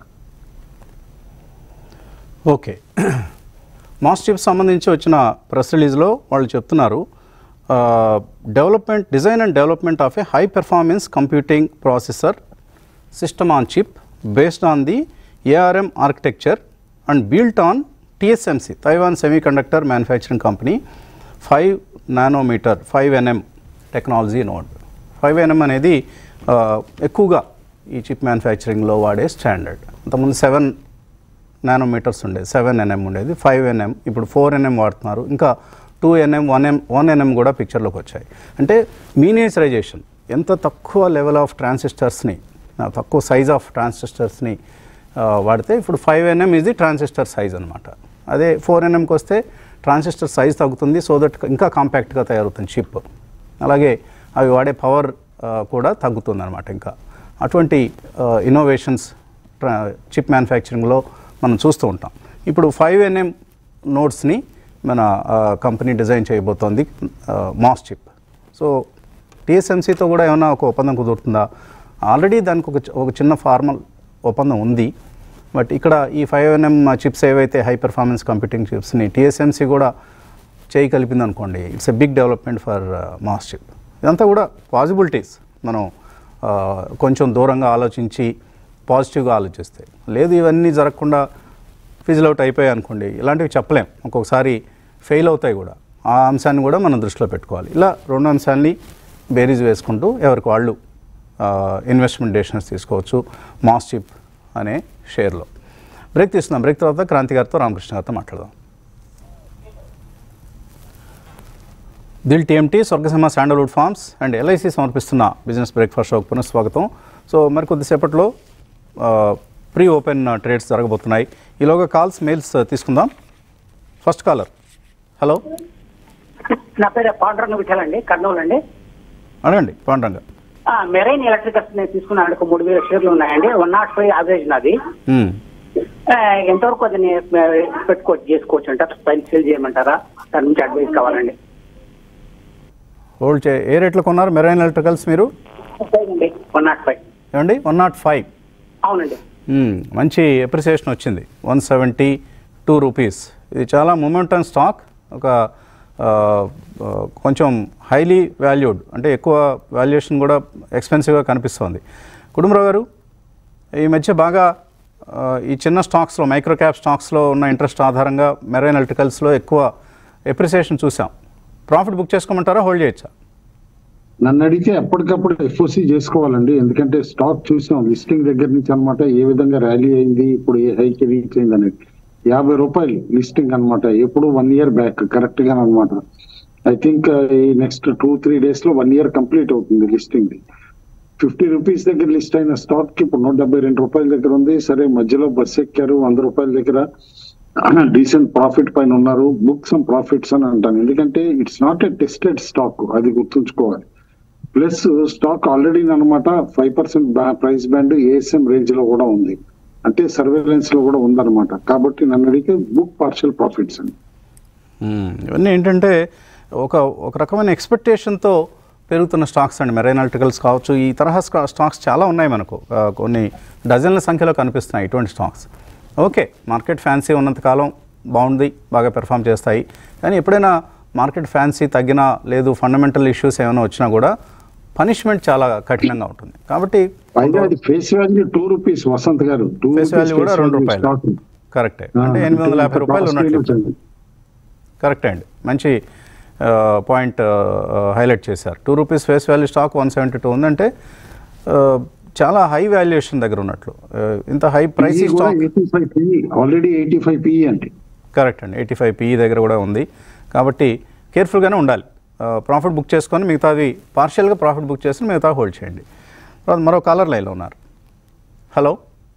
ఓకే మాస్ చిప్స్ సంబంధించి వచ్చిన ప్రెస్ రిలీజ్లో వాళ్ళు చెప్తున్నారు development design and development of a high performance computing processor system on chip based on the ARM architecture and built on TSMC Taiwan semiconductor manufacturing company five nanometer five NM technology node five NM అనేది ఆ, ఎక్కువగా ఈ చిప్ మ్యానుఫ్యాక్చరింగ్లో వాడే స్టాండర్డ్ అంతకుముందు సెవెన్ నానోమీటర్స్ ఉండేది సెవెన్ ఎన్ఎం ఉండేది ఫైవ్ ఎన్ఎం ఇప్పుడు ఫోర్ ఎన్ఎం వాడుతున్నారు ఇంకా two NM one M one NM కూడా పిక్చర్లోకి వచ్చాయి అంటే మీనియచరైజేషన్ ఎంత తక్కువ లెవెల్ ఆఫ్ ట్రాన్సిస్టర్స్ని తక్కువ సైజ్ ఆఫ్ ట్రాన్సిస్టర్స్ని వాడితే ఇప్పుడు ఫైవ్ ఎన్ఎం ఇది ట్రాన్సిస్టర్ సైజ్ అనమాట అదే ఫోర్ ఎన్ఎంకి వస్తే ట్రాన్సిస్టర్ సైజ్ తగ్గుతుంది సో దట్ ఇంకా కాంపాక్ట్గా తయారవుతుంది చిప్ అలాగే అవి వాడే పవర్ కూడా తగ్గుతుంది అనమాట ఇంకా అటువంటి ఇన్నోవేషన్స్ చిప్ మ్యానుఫ్యాక్చరింగ్లో మనం చూస్తూ ఉంటాం ఇప్పుడు ఫైవ్ ఎన్ఎం నోట్స్ని మన కంపెనీ డిజైన్ చేయబోతోంది మాస్ చిప్ సో టీఎస్ఎంసీతో కూడా ఏమైనా ఒక ఒప్పందం కుదురుతుందా ఆల్రెడీ దానికి ఒక చి- ఒక చిన్న ఫార్మల్ ఒప్పందం ఉంది బట్ ఇక్కడ ఈ ఫైవ్ ఎన్ఎం చిప్స్ ఏవైతే హై పెర్ఫార్మెన్స్ కంప్యూటింగ్ చిప్స్ని టీఎస్ఎంసీ కూడా చేయి కలిపింది అనుకోండి it's a big development for MosChip ఇదంతా కూడా పాసిబిలిటీస్ మనం ఆ, కొంచెం దూరంగా ఆలోచించి పాజిటివ్గా ఆలోచిస్తే లేదు ఇవన్నీ జరగకుండా ఫిజిల్ అవుట్ అయిపోయాయి అనుకోండి ఇలాంటివి చెప్పలేం ఒక్కొక్కసారి ఫెయిల్ అవుతాయి కూడా ఆ అంశాన్ని కూడా మనం దృష్టిలో పెట్టుకోవాలి ఇలా రెండు అంశాన్ని బేరీజ్ వేసుకుంటూ ఎవరికి వాళ్ళు ఇన్వెస్ట్మెంట్ డెసిషన్స్ తీసుకోవచ్చు మాస్ చిప్ అనే షేర్లో బ్రేక్ తీసుకుందాం బ్రేక్ తర్వాత క్రాంతి గారితో రామకృష్ణ గారితో మాట్లాడదాం Dil TMT Swargaseema sandalwood farms and LIC సమర్పిస్తున్న బిజినెస్ బ్రేక్ఫాస్ట్ షోకి పునఃస్వాగతం సో మరి కొద్దిసేపట్లో ప్రీ ఓపెన్ ట్రేడ్స్ జరగబోతున్నాయి ఈలోగా కాల్స్ మెయిల్స్ తీసుకుందాం ఫస్ట్ కాలర్ హలో
నా పేరు పాండురంగ విఠల్ అండి కర్నూలు అండి
అడగండి పాండ్రంగా
ఆ, మెరైన్ ఎలక్ట్రికల్స్ నేను తీసుకున్నాను ఒక మూడు వేల షేర్లు ఉన్నాయండి వన్ నాట్ ఫైవ్ యావరేజ్ నాది
మ్మ్.
ఆ, ఎంతవరకు అది నేను, ఆ, పెట్టుకోవచ్చు చేసుకోవచ్చు అంటే పైన సేల్ చేయమంటారా దాని నుంచి అడ్వైస్ కావాలండి
హోల్డ్ చే ఏ రేట్లో కొన్నారు మెరైన్ ఎలక్ట్రికల్స్ మీరు
అండి వన్ నాట్ ఫైవ్
ఏమండి వన్ నాట్ ఫైవ్
అవునండి
మంచి ఎప్రిసియేషన్ వచ్చింది వన్ సెవెంటీ టూ రూపీస్ ఇది చాలా మొమెంటమ్ స్టాక్ ఒక ఆ, ఆ, కొంచెం హైలీ వాల్యూడ్ అంటే ఎక్కువ వాల్యుయేషన్ కూడా ఎక్స్పెన్సివ్గా కనిపిస్తోంది కుటుంబరావు గారు ఈ మధ్య బాగా ఆ, ఈ చిన్న స్టాక్స్లో మైక్రో క్యాప్ స్టాక్స్లో ఉన్న ఇంట్రెస్ట్ ఆధారంగా మెరైన్ ఎలక్ట్రికల్స్లో ఎక్కువ ఎప్రిసియేషన్ చూసాం ప్రాఫిట్ బుక్ చేసుకోమంటారా హోల్డ్ చేయొచ్చా
నన్ను అడిగితే ఎప్పటికప్పుడు ఎఫ్ఓసి చేసుకోవాలండి ఎందుకంటే స్టాక్ చూసాం లిస్టింగ్ దగ్గర నుంచి అన్నమాట ఏ విధంగా ర్యాలీ అయింది ఇప్పుడు ఏ హైకి రీచ్ అయింది అనేది యాభై రూపాయలు లిస్టింగ్ అన్నమాట ఎప్పుడు వన్ ఇయర్ బ్యాక్ కరెక్ట్ గా అనమాట ఐ థింక్ ఈ నెక్స్ట్ టూ త్రీ డేస్ లో వన్ ఇయర్ కంప్లీట్ అవుతుంది లిస్టింగ్ ఫిఫ్టీ రూపీస్ దగ్గర లిస్ట్ అయిన స్టాక్ కి ఇప్పుడు నూట డెబ్బై రెండు రూపాయల దగ్గర ఉంది సరే మధ్యలో బస్ ఎక్కారు వంద రూపాయల దగ్గర డీసెంట్ ప్రాఫిట్ పైన ఉన్నారు బుక్ సమ్ ప్రాఫిట్స్ అని అంటాను ఎందుకంటే it's not a tested stock అది గుర్తుంచుకోవాలి ప్లస్ స్టాక్ ఆల్రెడీ అనమాట five percent price band ASM range లో కూడా ఉంది అంటే సర్వేలెన్స్ లో కూడా ఉందన్నమాట కాబట్టి నన్ను అడిగితే బుక్ పార్షియల్ ప్రాఫిట్స్ అండి
మ్మ్. ఇవన్నీ ఏంటంటే ఒక ఒక రకమైన ఎక్స్పెక్టేషన్తో పెరుగుతున్న స్టాక్స్ అండి మెరైన్ ఆర్టికల్స్ కావచ్చు ఈ తరహా స్టా- స్టాక్స్ చాలా ఉన్నాయి మనకు ఆ, కొన్ని డజన్ల సంఖ్యలో కనిపిస్తున్నాయి ఇటువంటి స్టాక్స్ ఓకే మార్కెట్ ఫ్యాన్సీ ఉన్నంతకాలం బాగుంది బాగా పెర్ఫామ్ చేస్తాయి కానీ ఎప్పుడైనా మార్కెట్ ఫ్యాన్సీ తగ్గినా లేదు ఫండమెంటల్ ఇష్యూస్ ఏమైనా వచ్చినా కూడా పనిష్మెంట్ చాలా కఠినంగా ఉంటుంది కాబట్టి
పైగా అది face value two rupees Vasant గారు టూ
ఫేస్ వాల్యూ కూడా రెండు రూపాయలు కరెక్టే అంటే ఎనిమిది వందల యాభై రూపాయలు ఉన్నట్లు కరెక్టే అండి మంచి పాయింట్ హైలైట్ చేశారు two rupees face value stock one seventy two ఉందంటే ఆ, చాలా హై వాల్యుయేషన్ దగ్గర ఉన్నట్లు ఆ, ఇంత high price stock
eighty five PE already eighty five PE అండి
కరెక్ట్ అండి ఎయిటీ ఫైవ్ పిఈ దగ్గర కూడా ఉంది కాబట్టి కేర్ఫుల్గానే ఉండాలి ప్రాఫిట్ బుక్ చేసుకొని మిగతాది పార్షియల్గా ప్రాఫిట్ బుక్ చేసుకుని మిగతా హోల్డ్ చేయండి తర్వాత మరో కాలర్ లైన్లో ఉన్నారు హలో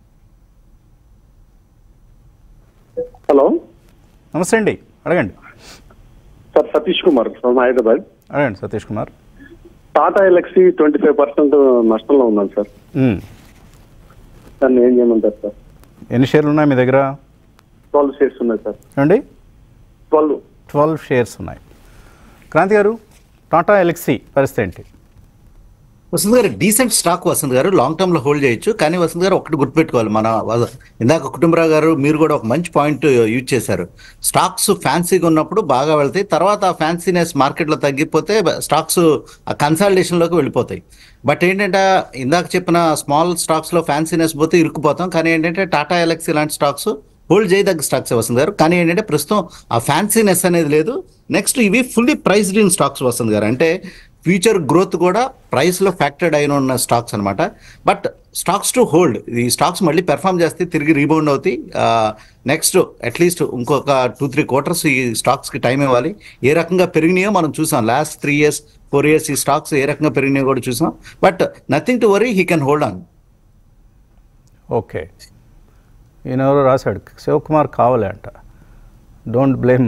హలో
నమస్తే అండి అడగండి
సార్ సతీష్ కుమార్ ఫ్రమ్ హైదరాబాద్
అడగండి Satish Kumar
Tata Elxsi twenty five percent నష్టంలో ఉన్నాను సార్
మ్మ్.
దాన్ని ఏం చేయమంటారు సార్
ఎన్ని షేర్లు ఉన్నాయి మీ దగ్గర
ట్వెల్వ్ షేర్స్ ఉన్నాయి సార్
ఏమండి
ట్వెల్వ్
ట్వెల్వ్ షేర్స్ ఉన్నాయి క్రాంతి గారు టాటా ఎలక్సీ పరిస్థితి ఏంటి
వసంత్ గారు డీసెంట్ స్టాక్ వసంత్ గారు లాంగ్ టర్మ్ లో హోల్డ్ చేయొచ్చు కానీ వసంత్ గారు ఒకటి గుర్తుపెట్టుకోవాలి మన వ- ఇందాక కుటుంబరావు గారు మీరు కూడా ఒక మంచి పాయింట్ యూజ్ చేశారు స్టాక్స్ ఫ్యాన్సీగా ఉన్నప్పుడు బాగా వెళ్తాయి తర్వాత ఆ ఫ్యాన్సీనెస్ మార్కెట్ లో తగ్గిపోతే స్టాక్స్ కన్సాలిడేషన్ లోకి వెళ్ళిపోతాయి బట్ ఏంటంటే ఇందాక చెప్పిన స్మాల్ స్టాక్స్ లో ఫ్యాన్సీనెస్ పోతే ఇరుక్కుపోతాం కానీ ఏంటంటే టాటా ఎలక్సీ లాంటి స్టాక్స్ హోల్డ్ చేయదగ్గ స్టాక్స్ వస్తుంది గారు కానీ ఏంటంటే ప్రస్తుతం ఆ ఫ్యాన్సీనెస్ అనేది లేదు నెక్స్ట్ ఇవి ఫుల్లీ ప్రైస్డ్ ఇన్ స్టాక్స్ వస్తుంది గారు అంటే ఫ్యూచర్ గ్రోత్ కూడా ప్రైస్ లో ఫ్యాక్టర్డ్ అయిన ఉన్న స్టాక్స్ అన్నమాట బట్ స్టాక్స్ టు హోల్డ్ ఈ స్టాక్స్ మళ్ళీ పెర్ఫామ్ చేస్తే తిరిగి రీబౌండ్ అవుతాయి నెక్స్ట్ అట్లీస్ట్ ఇంకొక టూ త్రీ క్వార్టర్స్ ఈ స్టాక్స్ కి టైం ఇవ్వాలి ఏ రకంగా పెరిగినాయో మనం చూసాం last three years four years ఈ స్టాక్స్ ఏ రకంగా పెరిగినాయో కూడా చూసాం but nothing to worry he can hold on
okay ఈయన ఎవరో రాశాడు శివకుమార్ కావలే అంట don't blame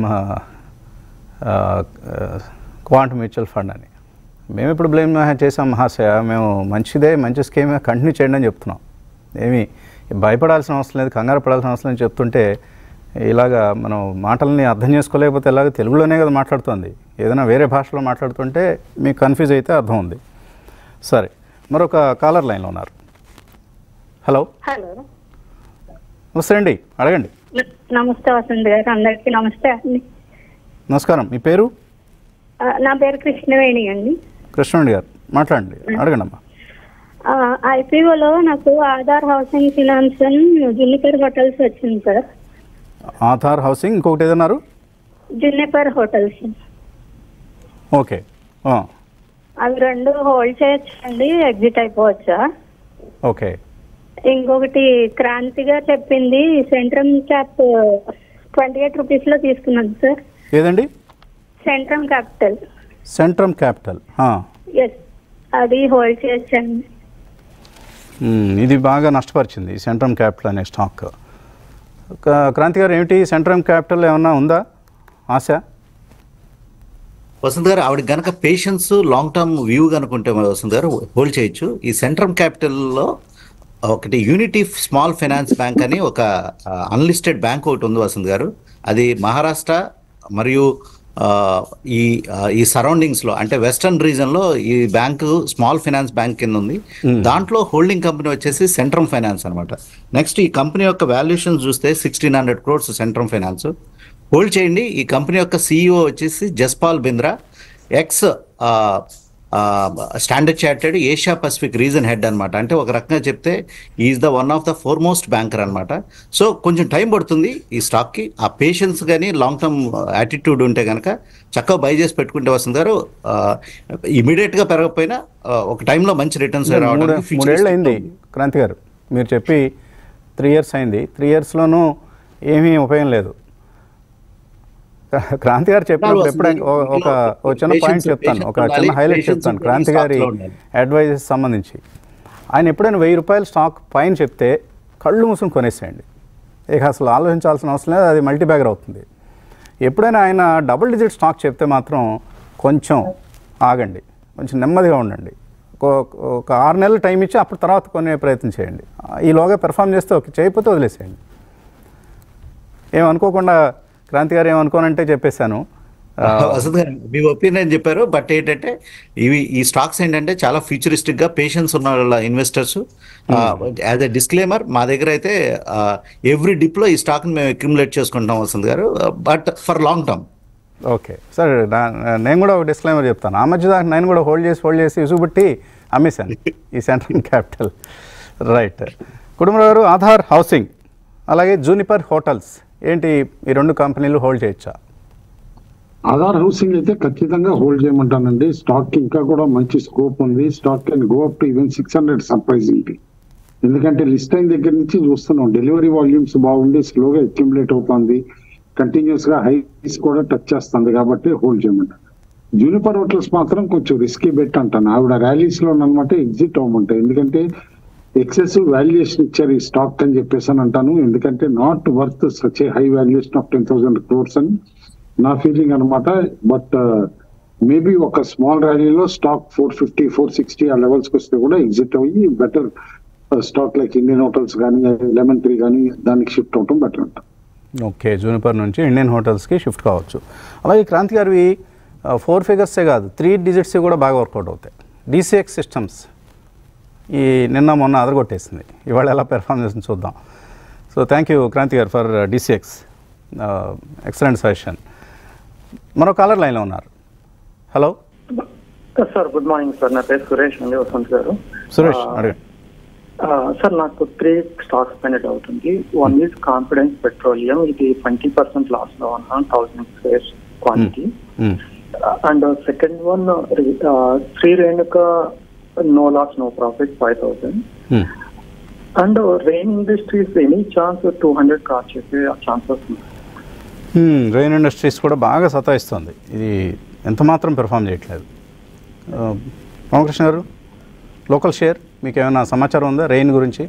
quant mutual fund అని మేము ఇప్పుడు బ్లేమ్ చేసాం మహాశయ మేము మంచిదే మంచి స్కీమే కంటిన్యూ చేయండి అని చెప్తున్నాం ఏమి భయపడాల్సిన అవసరం లేదు కంగారు పడాల్సిన అవసరం లేదు చెప్తుంటే ఇలాగా మనం మాటల్ని అర్థం చేసుకోలేకపోతే ఎలాగ తెలుగులోనే కదా మాట్లాడుతుంది ఏదైనా వేరే భాషలో మాట్లాడుతుంటే మీకు కన్ఫ్యూజ్ అయితే అర్థం ఉంది సరే మరొక కాలర్ లైన్లో ఉన్నారు హలో
హలో
నమస్తే అండి అడగండి
న- నమస్తే వసంత్ గారు అందరికీ నమస్తే అండి
నమస్కారం మీ పేరు
ఆ, నా పేరు కృష్ణవేణి అండి
కృష్ణుడి గారు మాట్లాడండి అడగండి అమ్మా
ఐపీఓలో నాకు Aadhar housing finance juniper hotels వచ్చింది సార్
ఆధార్ హౌసింగ్ ఇంకొకటి ఏదన్నారు
జున్నిపర్ హోటల్స్
ఓకే ఆ,
అవి రెండు హోల్డ్ చేయొచ్చండి ఎగ్జిట్ అయిపోవచ్చా
ఓకే
ఇంకొకటి క్రాంతిగా చెప్పింది centrum cap twenty eight rupees లో తీసుకున్నాను సార్
ఏదండి
సెంట్రమ్ క్యాపిటల్
సెంట్రమ్ క్యాపిటల్ ఆ,
ఎస్ అది హోల్డ్ చేయొచ్చండి
మ్, ఇది బాగా నష్టపరిచింది ఈ సెంట్రమ్ క్యాపిటల్ అనే స్టాక్ క- క్రాంతి గారు ఏమిటి సెంట్రమ్ క్యాపిటల్ ఏమన్నా ఉందా ఆశ
వసంత్ గారు ఆవిడ గనక పేషెన్స్ లాంగ్ టర్మ్ వ్యూ కనుకుంటే మన వసంత్ గారు హోల్డ్ చేయొచ్చు ఈ సెంట్రమ్ క్యాపిటల్లో ఒకటి యూనిటీ స్మాల్ ఫైనాన్స్ బ్యాంక్ అని ఒక అన్లిస్టెడ్ బ్యాంక్ ఒకటి ఉంది వసంత్ గారు అది మహారాష్ట్ర మరియు ఆ, ఈ ఆ, ఈ సరౌండింగ్స్ లో అంటే వెస్టర్న్ రీజన్ లో ఈ బ్యాంకు స్మాల్ ఫైనాన్స్ బ్యాంక్ కింద ఉంది దాంట్లో హోల్డింగ్ కంపెనీ వచ్చేసి సెంట్రమ్ ఫైనాన్స్ అన్నమాట నెక్స్ట్ ఈ కంపెనీ యొక్క వాల్యుయేషన్ చూస్తే sixteen hundred crores centrum finance hold చేయండి ఈ కంపెనీ యొక్క సీఈఓ వచ్చేసి Jaspal Bindra ex standard chartered Asia pacific region head అన్నమాట అంటే ఒక రకంగా చెప్తే is the one of the foremost banker అన్నమాట సో కొంచెం టైం పడుతుంది ఈ స్టాక్కి ఆ పేషెన్స్ కానీ లాంగ్ టర్మ్ యాటిట్యూడ్ ఉంటే కనుక చక్కగా బై చేసి పెట్టుకుంటే వస్తుంది గారు ఇమీడియట్గా పెరగకపోయినా ఆ, ఒక టైంలో మంచి రిటర్న్స్
మూడే-
రావడానికి futures
మూడేళ్ళు అయింది క్రాంతి గారు మీరు చెప్పి త్రీ ఇయర్స్ అయింది త్రీ ఇయర్స్లోనూ ఏమీ ఉపయోగం లేదు క్రాంతి గారు చెప్పినప్పుడు ఎప్పుడైనా ఓ- ఒక ఒక చిన్న
Patience-
పాయింట్ చెప్తాను
patience
ఒక చిన్న
ఉండాలి,
హైలైట్
patience
చెప్తాను
ఉండాలి,
క్రాంతి గారి
stocks లో ఉండాలి.
ఇక అసలు ఆలోచించాల్సిన అవసరం లేదు అది మల్టీ బ్యాగర్ అవుతుంది ఎప్పుడైనా ఆయన డబుల్ డిజిట్ స్టాక్ చెప్తే మాత్రం కొంచెం ఆగండి కొంచెం నెమ్మదిగా ఉండండి ఒక- ఒక ఆరు నెలలు టైం ఇచ్చి అప్పుడు తర్వాత కొనే ప్రయత్నం చేయండి ఈలోగా పెర్ఫామ్ చేస్తే ఓకే చేయకపోతే వదిలేసేయండి ఏమనుకోకుండా క్రాంతి గారు ఏమనుకోనంటే చెప్పేశాను ఆ,
వసంత్ గారు మీ ఒపీనియన్ చెప్పారు బట్ ఏంటంటే ఇవి ఈ స్టాక్స్ ఏంటంటే చాలా ఫ్యూచరిస్టిక్ గా పేషెన్స్ ఉన్న వాళ్ళ ఇన్వెస్టర్స్ యాజ్ ఎ డిస్క్లైమర్ మా దగ్గర అయితే ఎవ్రీ డిప్ లో ఈ స్టాక్ ని మేము అక్యుములేట్ చేసుకుంటాం వసంత్ గారు but for long term
okay సరే నా- నేను కూడా ఒక డిస్క్లైమర్ చెప్తాను ఆ మధ్య దాకా నేను కూడా హోల్డ్ చేసి హోల్డ్ చేసి ఇసుగుబట్టి అమ్మేశాను ఈ సెంట్రల్ క్యాపిటల్ రైట్ కుటుంబ గారు ఆధార్ హౌసింగ్ అలాగే జూనిపర్ హోటల్స్ ఏంటి ఈ రెండు కంపెనీలు హోల్డ్ చేయొచ్చా
ఆధార్ హౌసింగ్ అయితే ఖచ్చితంగా హోల్డ్ చేయమంటానండి స్టాక్ ఇంకా కూడా మంచి స్కోప్ ఉంది stock can go up to even six hundred surprising ఎందుకంటే లిస్ట్ అయిన దగ్గర నుంచి చూస్తున్నాం డెలివరీ వాల్యూమ్స్ బాగుంది స్లోగా అక్యుములేట్ అవుతుంది కంటిన్యూస్ గా హైస్ కూడా టచ్ చేస్తుంది కాబట్టి హోల్డ్ చేయమంటాను జూనిపర్ హోటల్స్ మాత్రం కొంచెం రిస్కీ బెట్ అంటాను ఆవిడ ర్యాలీస్ లో అనమాట ఎగ్జిట్ అవ్వమంటాయి ఎందుకంటే ఎక్సెసివ్ వాల్యుయేషన్ ఇచ్చారు ఈ స్టాక్ అని చెప్పేసి అని అంటాను ఎందుకంటే not worth such a high valuation of ten thousand crores అని నా ఫీలింగ్ అనమాట బట్ మేబీ ఒక స్మాల్ ర్యాలీలో stock four fifty four sixty ఆ లెవెల్స్ కి వస్తే కూడా ఎగ్జిట్ అయ్యి better stock like Indian hotels కానీ లెమన్ ట్రీ కానీ దానికి షిఫ్ట్ అవటం బెటర్ అంట
ఓకే జూనిపర్ నుంచి ఇండియన్ హోటల్స్కి షిఫ్ట్ కావచ్చు అలాగే క్రాంతి గారివి ఫోర్ ఫిగర్సే కాదు త్రీ డిజిట్స్ కూడా బాగా వర్కౌట్ అవుతాయి డీసీఎక్స్ సిస్టమ్స్ ఈ నిన్న మొన్న అదరగొట్టేసింది ఇవాళ ఎలా పెర్ఫామ్ చేసింది చూద్దాం సో థ్యాంక్ యూ క్రాంతి గారు ఫర్ డీసీఎక్స్ ఎక్సలెంట్ సజెషన్ మరో కాలర్ లైన్లో ఉన్నారు hello
sir good morning sir నా పేరు సురేష్ అండి వసంత్ గారు
సురేష్
ఆ,
అడగండి
ఆ, సార్ నాకు త్రీ స్టాక్స్ పైన డౌట్ ఉంది వన్ ఈజ్ కాన్ఫిడెన్స్ పెట్రోలియం ఇది ట్వంటీ పర్సెంట్ లాస్ లో ఉన్న thousand shares quantity
hmm.
And second one Shri Renuka no loss no profit five thousand
hmm.
And rain industries any chance two hundred cross చేసే ఛాన్సెస్ ఉంది
హ్మ్, రెయిన్ ఇండస్ట్రీస్ కూడా బాగా సతాయిస్తుంది ఇది ఎంత మాత్రం పెర్ఫామ్ చేయట్లేదు ఆ, రామకృష్ణ గారు లోకల్ షేర్ మీకు ఏమైనా సమాచారం ఉందా రెయిన్ గురించి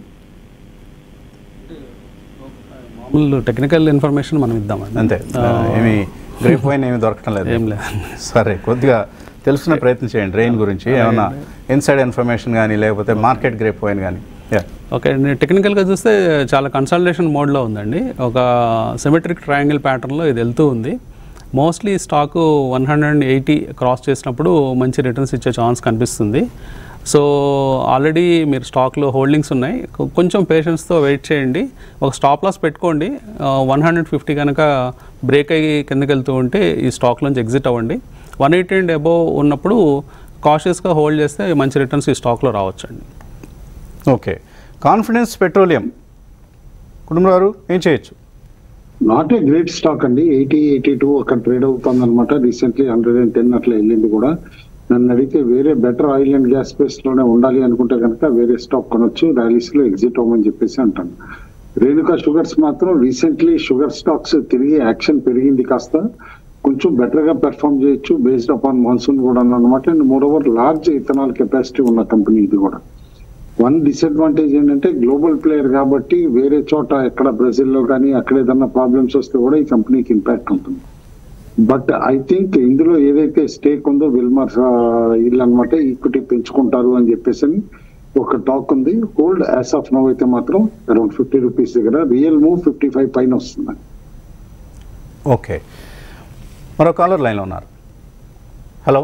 మామూలు టెక్నికల్ ఇన్ఫర్మేషన్ మనం ఇద్దామండి
అంతే
ఆ,
ఏమి గ్రేప్ వైన్ ఏమి దొరకటం లేదు
ఏం లేదు.
సరే కొద్దిగా తెలుసుకునే ప్రయత్నం చేయండి రెయిన్ గురించి ఏమైనా ఇన్సైడ్ ఇన్ఫర్మేషన్ కానీ లేకపోతే మార్కెట్ గ్రేప్ వైన్ కానీ యా
ఓకే నేను టెక్నికల్గా చూస్తే చాలా కన్సల్టేషన్ మోడ్లో ఉందండి ఒక సిమెట్రిక్ ట్రయాంగిల్ ప్యాటర్న్లో ఇది వెళ్తూ ఉంది mostly stock one hundred and eighty cross చేసినప్పుడు మంచి రిటర్న్స్ ఇచ్చే ఛాన్స్ కనిపిస్తుంది సో ఆల్రెడీ మీరు స్టాక్లో హోల్డింగ్స్ ఉన్నాయి కొ- కొంచెం పేషెన్స్తో వెయిట్ చేయండి ఒక స్టాప్ లాస్ పెట్టుకోండి వన్ హండ్రెడ్ ఫిఫ్టీ కనుక బ్రేక్ అయ్యి కిందకి వెళ్తూ ఉంటే ఈ స్టాక్ నుంచి ఎగ్జిట్ అవ్వండి వన్ ఎయిటీ అండ్ అబోవ్ ఉన్నప్పుడు కాషియస్గా హోల్డ్ చేస్తే మంచి రిటర్న్స్ ఈ స్టాక్లో రావచ్చండి
ఓకే కాన్ఫిడెన్స్ పెట్రోలియం కుటుంబారు ఏం చేయొచ్చు
నాట్ ఏ గ్రేట్ స్టాక్ అండి ఎయిటీ ఎయిటీ టూ అక్కడ ట్రేడ్ అవుతుంది అనమాట రీసెంట్లీ హండ్రెడ్ అండ్ టెన్ అట్లా వెళ్ళింది కూడా నన్ను అడిగితే వేరే better oil and gas space లోనే ఉండాలి అనుకుంటే కనుక వేరే స్టాక్ కొనొచ్చు ర్యాలీస్ లో ఎగ్జిట్ అవ్వమని చెప్పేసి అంటాను రేణుకా షుగర్స్ మాత్రం రీసెంట్లీ షుగర్ స్టాక్స్ తిరిగి యాక్షన్ పెరిగింది కాస్త కొంచెం బెటర్ గా పెర్ఫామ్ చేయొచ్చు బేస్డ్ అపాన్ మాన్సూన్ కూడా అనమాట and moreover large ethanol capacity ఉన్న కంపెనీ ఇది కూడా వన్ డిసడ్వాంటేజ్ ఏంటంటే గ్లోబల్ ప్లేయర్ కాబట్టి వేరే చోట ఎక్కడ బ్రెజిల్లో కానీ అక్కడ ఏదన్నా ప్రాబ్లమ్స్ వస్తే కూడా ఈ కంపెనీకి ఇంపాక్ట్ ఉంటుంది బట్ ఐ థింక్ ఇందులో ఏదైతే స్టేక్ ఉందో విల్మర్ ఇల్లు అనమాట ఈక్విటీ పెంచుకుంటారు అని చెప్పేసి అని ఒక టాక్ ఉంది హోల్డ్ యాజ్ ఆఫ్ నో అయితే మాత్రం అరౌండ్ ఫిఫ్టీ రూపీస్ దగ్గర రియల్ మూవ్ ఫిఫ్టీ ఫైవ్ పైన వస్తుంది
ఓకే మరో కాలర్ లైన్లో ఉన్నారు హలో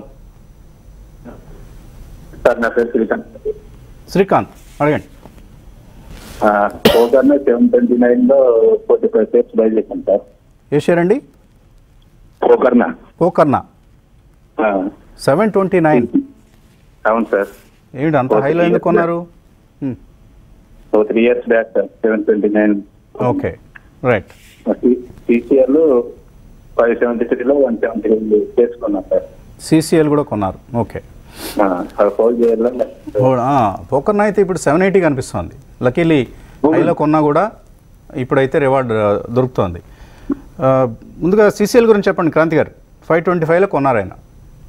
సార్ నా పేరు శ్రీకాంత్
శ్రీకాంత్ అడగండి
పోకర్న సెవెన్ ట్వంటీ నైన్ లో ఫోర్టీ ఫైవ్ షేర్స్ బై చేశాను సార్
ఏ షేర్ అండి
పోకర్న
కోకర్ణ సెవెన్ ట్వంటీ నైన్
అవును సార్
ఏమిటి అంత హైలో ఎందుకు కొన్నారు హ్మ్,
ఓ three years back sir seven twenty nine
okay right
CCL five seventy త్రీలో వన్ సెవెంటీ చేసుకున్నాం సార్
సిసిఎల్ కూడా కొన్నారు ఓకే
అది హోల్డ్ చేయాలా
పోకర్న అయితే ఇప్పుడు సెవెన్ ఎయిటీ కనిపిస్తుంది లక్కీలీ హైలో కొన్నా కూడా ఇప్పుడైతే రివార్డ్ ఆ, దొరుకుతోంది ఆ, ముందుగా సిసిఎల్ గురించి చెప్పండి క్రాంతి గారు ఫైవ్ ట్వంటీ ఫైవ్లో కొన్నారు ఆయన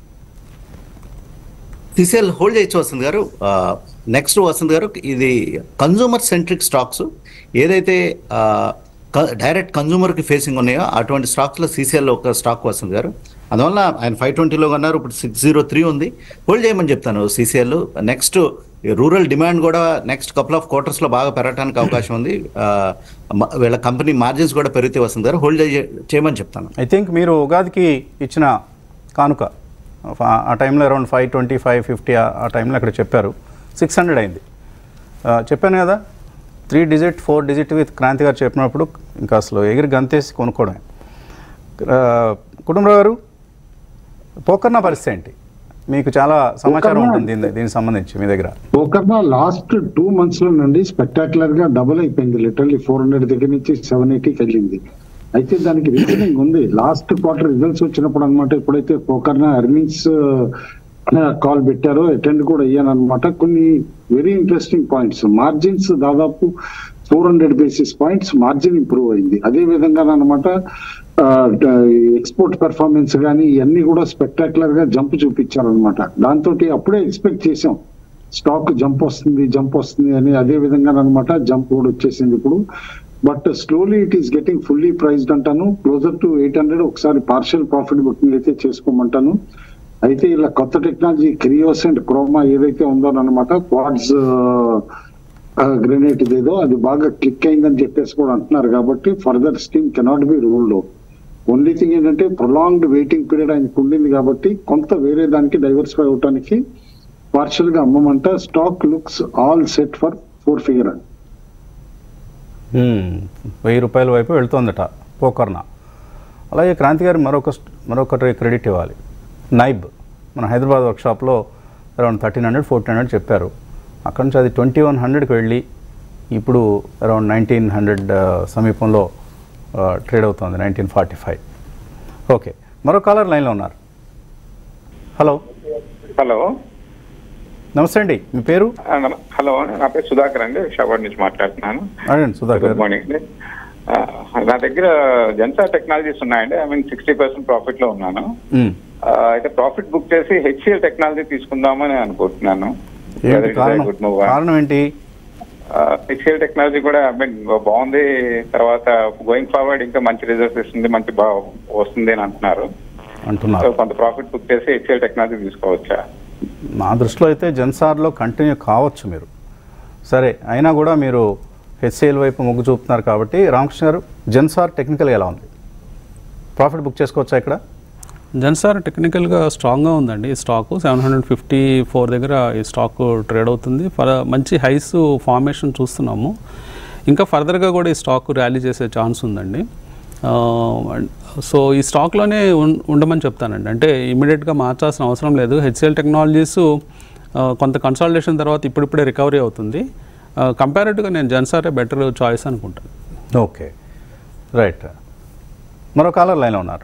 సిసిఎల్ హోల్డ్ చేయొచ్చు వసంత్ గారు నెక్స్ట్ వసంత్ గారు ఇది కన్జూమర్ సెంట్రిక్ స్టాక్స్ ఏదైతే డైరెక్ట్ కన్జ్యూమర్కి ఫేసింగ్ ఉన్నాయో అటువంటి స్టాక్స్లో సీసీఎల్ ఒక స్టాక్ వస్తుంది గారు అందువల్ల ఆయన ఫైవ్ ట్వంటీలో కొన్నారు ఇప్పుడు సిక్స్ జీరో త్రీ ఉంది హోల్డ్ చేయమని చెప్తాను సీసీఎల్ నెక్స్ట్ రూరల్ డిమాండ్ కూడా నెక్స్ట్ కపుల్ ఆఫ్ క్వార్టర్స్లో బాగా పెరగడానికి అవకాశం ఉంది ఆ, మ- వీళ్ళ కంపెనీ మార్జిన్స్ కూడా పెరిగితే వస్తుంది గారు హోల్డ్ చేయమని చెప్తాను
ఐ థింక్ మీరు ఉగాదికి ఇచ్చిన కానుక ఆ- ఆ టైంలో around five twenty five fifty ఆ టైంలో అక్కడ చెప్పారు సిక్స్ హండ్రెడ్ అయింది ఆ, చెప్పాను కదా three digit four digit with Kranti garu చెప్పినప్పుడు ఇంకా అసలు ఎగిరి గంతేసి కొనుక్కోవడమే ఆ, కుటుంబరావు గారు పోకర్న పరిస్థితి ఏంటి మీకు చాలా సమాచారం
పోకర్న-
ఉంటుంది దీని దీనికి సంబంధించి మీ దగ్గర
పోకర్న లాస్ట్ టూ మంత్స్ లో నుండి స్పెక్టాక్యులర్ గా డబుల్ అయిపోయింది లిటరల్లీ ఫోర్ హండ్రెడ్ దగ్గర నుంచి సెవెన్ ఎయిటీకి వెళ్ళింది అయితే దానికి రీజనింగ్ ఉంది లాస్ట్ క్వార్టర్ రిజల్ట్స్ వచ్చినప్పుడు అనమాట ఎప్పుడైతే పోకర్న ఎర్నింగ్స్ కాల్ పెట్టారో అటెండ్ కూడా అయ్యాను అనమాట కొన్ని వెరీ ఇంట్రెస్టింగ్ పాయింట్స్ మార్జిన్స్ దాదాపు four hundred basis points margin improve అయింది అదే విధంగా అనమాట ఎక్స్పోర్ట్ పెర్ఫార్మెన్స్ కానీ ఇవన్నీ కూడా స్పెక్టాక్యులర్ గా జంప్ చూపించారనమాట దాంతో అప్పుడే ఎక్స్పెక్ట్ చేసాం స్టాక్ జంప్ వస్తుంది జంప్ వస్తుంది అని అదే విధంగా అనమాట జంప్ కూడా వచ్చేసింది ఇప్పుడు but slowly it is getting fully priced అంటాను క్లోజర్ టు ఎయిట్ హండ్రెడ్ ఒకసారి పార్షియల్ ప్రాఫిట్ బుకింగ్ అయితే చేసుకోమంటాను అయితే ఇలా కొత్త టెక్నాలజీ క్రియోస్ అండ్ క్రోమా ఏదైతే ఉందో అనమాట క్వాడ్స్ గ్రెనేట్ ఇదేదో అది బాగా క్లిక్ అయిందని చెప్పేసి కూడా అంటున్నారు కాబట్టి further scheme cannot be ruled only thing ఏంటంటే ప్రొలాంగ్డ్ వెయిటింగ్ పీరియడ్ ఆయనకు ఉండింది కాబట్టి కొంత వేరే దానికి డైవర్సిఫై అవడానికి పార్షియల్ గా అమ్మమంట stock looks all set for four figure అని
హ్మ్. వెయ్యి రూపాయల వైపు వెళ్తోందట పోకర్న అలాగే క్రాంతి గారు మరొక స్ట్- మరొకటి క్రెడిట్ ఇవ్వాలి నైబ్ మన హైదరాబాద్ వర్క్షాప్లో around thirteen hundred fourteen hundred చెప్పారు అక్కడ నుంచి అది ట్వంటీ వన్ హండ్రెడ్కి వెళ్ళి ఇప్పుడు అరౌండ్ నైన్టీన్ హండ్రెడ్ సమీపంలో ట్రేడ్ అవుతుంది నైన్టీన్ ఫార్టీ ఫైవ్ ఓకే మరో కాలర్ లైన్లో ఉన్నారు హలో
హలో
నమస్తే అండి మీ పేరు
ఆ, నమ- హలో నా పేరు సుధాకర్ అండి విశాఖపట్నం నుంచి మాట్లాడుతున్నాను
అడగండి సుధాకర్
గుడ్ మార్నింగ్ అండి ఆ, నా దగ్గర జెన్సా టెక్నాలజీస్ ఉన్నాయండి I mean sixty percent profit లో ఉన్నాను
మ్.
ఆ, అయితే ప్రాఫిట్ బుక్ చేసి హెచ్సిఎల్ టెక్నాలజీ తీసుకుందామని అనుకుంటున్నాను
ఏంటి కారణం
గుడ్ మూవ్
కారణం ఏంటి
హెచ్సిఎల్ టెక్నాలజీ కూడా ఐ మీన్ బాగుంది తర్వాత గోయింగ్ ఫార్వర్డ్ ఇంకా మంచి రిజల్ట్స్ ఇస్తుంది మంచి బా వస్తుంది అని అంటున్నారు సో
అంటున్నారు
కొంత ప్రాఫిట్ బుక్ చేసి హెచ్సిఎల్ టెక్నాలజీ తీసుకోవచ్చా
నా దృష్టిలో అయితే జెన్సార్లో కంటిన్యూ కావచ్చు మీరు సరే అయినా కూడా మీరు హెచ్సిఎల్ వైపు మొగ్గు చూపుతున్నారు కాబట్టి రామకృష్ణ గారు జెన్సార్ టెక్నికల్ ఎలా ఉంది ప్రాఫిట్ బుక్ చేసుకోవచ్చా ఇక్కడ
జెన్సార్ టెక్నికల్గా స్ట్రాంగ్గా ఉందండి ఈ stock seven hundred fifty four దగ్గర ఈ స్టాక్ ట్రేడ్ అవుతుంది ఫర్ మంచి హైస్ ఫార్మేషన్ చూస్తున్నాము ఇంకా ఫర్దర్గా కూడా ఈ స్టాక్ ర్యాలీ చేసే ఛాన్స్ ఉందండి ఆ, అండ్ సో ఈ స్టాక్లోనే ఉన్- ఉండమని చెప్తానండి అంటే ఇమీడియట్గా మార్చాల్సిన అవసరం లేదు హెచ్సిఎల్ టెక్నాలజీస్ ఆ, కొంత కన్సాలిడేషన్ తర్వాత ఇప్పుడిప్పుడే రికవరీ అవుతుంది కంపారేటివ్గా నేను జెన్సారే బెటర్ చాయిస్ అనుకుంటాను
ఓకే రైట్ మరో కాలర్ లైన్లో ఉన్నారు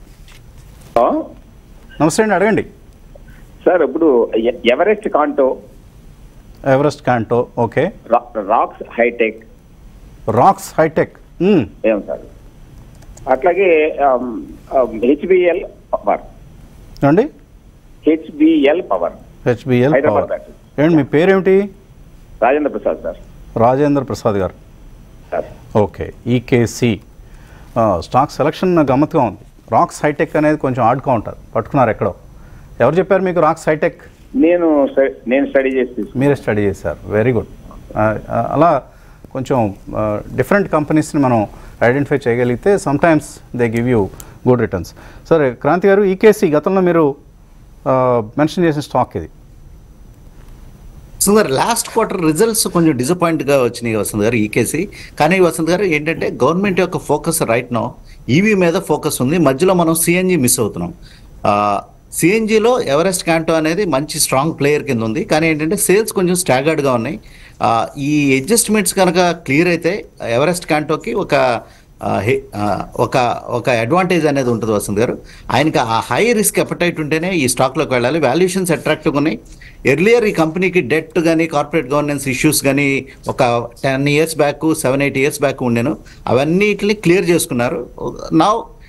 నమస్తే అండి అడగండి
సార్ ఇప్పుడు ఎ- Everest Kanto
Everest Kanto okay
రా- రాక్స్ హైటెక్
రాక్స్ హైటెక్ మ్,
ఏం సార్ అట్లాగే హెచ్బిఎల్ పవర్
ఏమండి
HBL power
HBL
Hyderabad
power ఏమండి మీ పేరేమిటి
Rajendra Prasad sir
Rajendra Prasad garu
sir
okay EKC stock selection గమ్మత్తుగా ఉంది రాక్స్ హైటెక్ అనేది కొంచెం ఆడ్గా ఉంటుంది పట్టుకున్నారు ఎక్కడో ఎవరు చెప్పారు మీకు రాక్స్ హైటెక్
నేను స్ట- నేను స్టడీ చేసి తీసుకున్నాను.
మీరే స్టడీ చేశారు వెరీ గుడ్ అలా కొంచెం డిఫరెంట్ కంపెనీస్ని మనం ఐడెంటిఫై చేయగలిగితే sometimes they give you good returns సరే క్రాంతి గారు ఈకేసి గతంలో మీరు మెన్షన్ చేసిన స్టాక్ ఇది
Vasant garu last quarter results కొంచెం డిసప్పాయింట్ గా వచ్చినాయి వసంత్ గారు ఈకేసి కానీ వసంత్ గారు ఏంటంటే గవర్నమెంట్ యొక్క ఫోకస్ రైట్ నో ఈవీ మీద ఫోకస్ ఉంది మధ్యలో మనం సిఎన్జి మిస్ అవుతున్నాం సిఎన్జిలో ఎవరెస్ట్ క్యాంటో అనేది మంచి స్ట్రాంగ్ ప్లేయర్ కింద ఉంది కానీ ఏంటంటే సేల్స్ కొంచెం staggered గా ఉన్నాయి ఆ, ఈ అడ్జస్ట్మెంట్స్ కనుక క్లియర్ అయితే ఎవరెస్ట్ క్యాంటోకి ఒక ఆ, హే- ఆ, ఒక ఒక అడ్వాంటేజ్ అనేది ఉంటుంది వసంత్ గారు ఆయనకి ఆ హై రిస్క్ ఎపటైట్ ఉంటేనే ఈ స్టాక్లోకి వెళ్ళాలి వాల్యుయేషన్స్ అట్రాక్టివ్గా ఉన్నాయి ఎర్లియర్ ఈ కంపెనీకి డెట్ కానీ కార్పొరేట్ గవర్నెన్స్ ఇష్యూస్ కానీ ఒక ten years back seven eight years back ఉండేను అవన్నిటిని క్లియర్ చేసుకున్నారు నా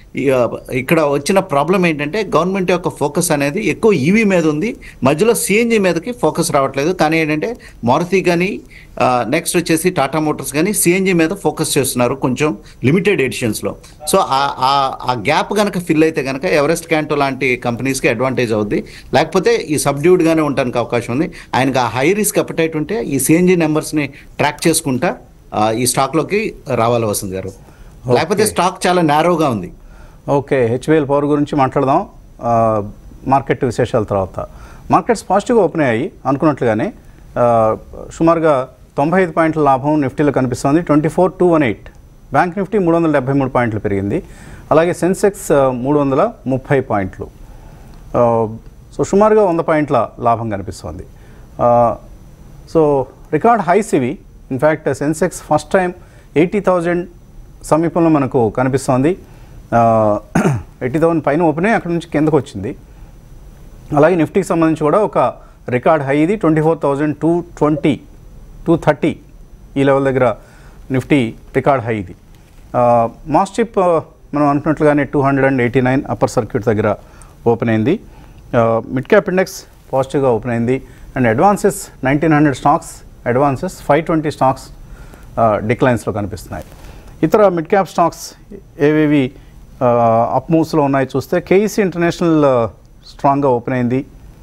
ఈ, ఆ, ఇక్కడ వచ్చిన ప్రాబ్లం ఏంటంటే గవర్నమెంట్ యొక్క ఫోకస్ అనేది ఎక్కువ ఈవీ మీద ఉంది మధ్యలో సిఎన్జి మీదకి ఫోకస్ రావట్లేదు కానీ ఏంటంటే మారుతి కానీ నెక్స్ట్ వచ్చేసి టాటా మోటార్స్ కానీ సిఎన్జి మీద ఫోకస్ చేస్తున్నారు కొంచెం లిమిటెడ్ ఎడిషన్స్లో సో ఆ- ఆ- ఆ గ్యాప్ కనుక ఫిల్ అయితే కనుక ఎవరెస్ట్ క్యాంటో లాంటి కంపెనీస్కి అడ్వాంటేజ్ అవుద్ది లేకపోతే ఈ సబ్డ్యూడ్గానే ఉండడానికి అవకాశం ఉంది ఆయనకు ఆ హై రిస్క్ అపటైట్ ఉంటే ఈ సిఎన్జి నెంబర్స్ని ట్రాక్ చేసుకుంటా ఆ, ఈ స్టాక్లోకి రావాలి వసంత్ గారు లేకపోతే స్టాక్ చాలా నేరోగా ఉంది
ఓకే హెచ్విఎల్ పవర్ గురించి మాట్లాడదాం ఆ, మార్కెట్ విశేషాల తర్వాత మార్కెట్స్ పాజిటివ్గా ఓపెన్ అయ్యాయి అనుకున్నట్లుగానే ఆ, సుమారుగా తొంభై ఐదు పాయింట్ల లాభం నిఫ్టీలో కనిపిస్తుంది twenty four two one eight bank Nifty మూడు వందల డెబ్బై మూడు పాయింట్లు పెరిగింది అలాగే సెన్సెక్స్ ఆ, మూడు వందల ముప్పై పాయింట్లు ఆ, సో సుమారుగా వంద పాయింట్ల లాభం కనిపిస్తోంది ఆ, సో రికార్డ్ హైస్ ఇవి in fact Sensex first time eighty thousand సమీపంలో మనకు కనిపిస్తోంది ఎయిటీ థౌజండ్ పైన ఓపెన్ అయ్యి అక్కడ నుంచి కిందకు వచ్చింది అలాగే నిఫ్టీకి సంబంధించి కూడా ఒక రికార్డ్ హై ఇది twenty four thousand two twenty two thirty ఈ లెవెల్ దగ్గర నిఫ్టీ రికార్డ్ హై ఇది మాస్ చిప్ మనం అనుకున్నట్లుగానే two hundred and eighty nine upper circuit దగ్గర ఓపెన్ అయింది మిడ్ క్యాప్ ఇండెక్స్ పాజిటివ్గా ఓపెన్ అయింది and advances nineteen hundred stocks advances five twenty stocks డిక్లైన్స్లో కనిపిస్తున్నాయి ఇతర మిడ్ క్యాప్ స్టాక్స్ ఏవేవి అప్ మూవ్స్లో ఉన్నాయి చూస్తే కేఈసీ ఇంటర్నేషనల్ స్ట్రాంగ్గా ఓపెన్ అయింది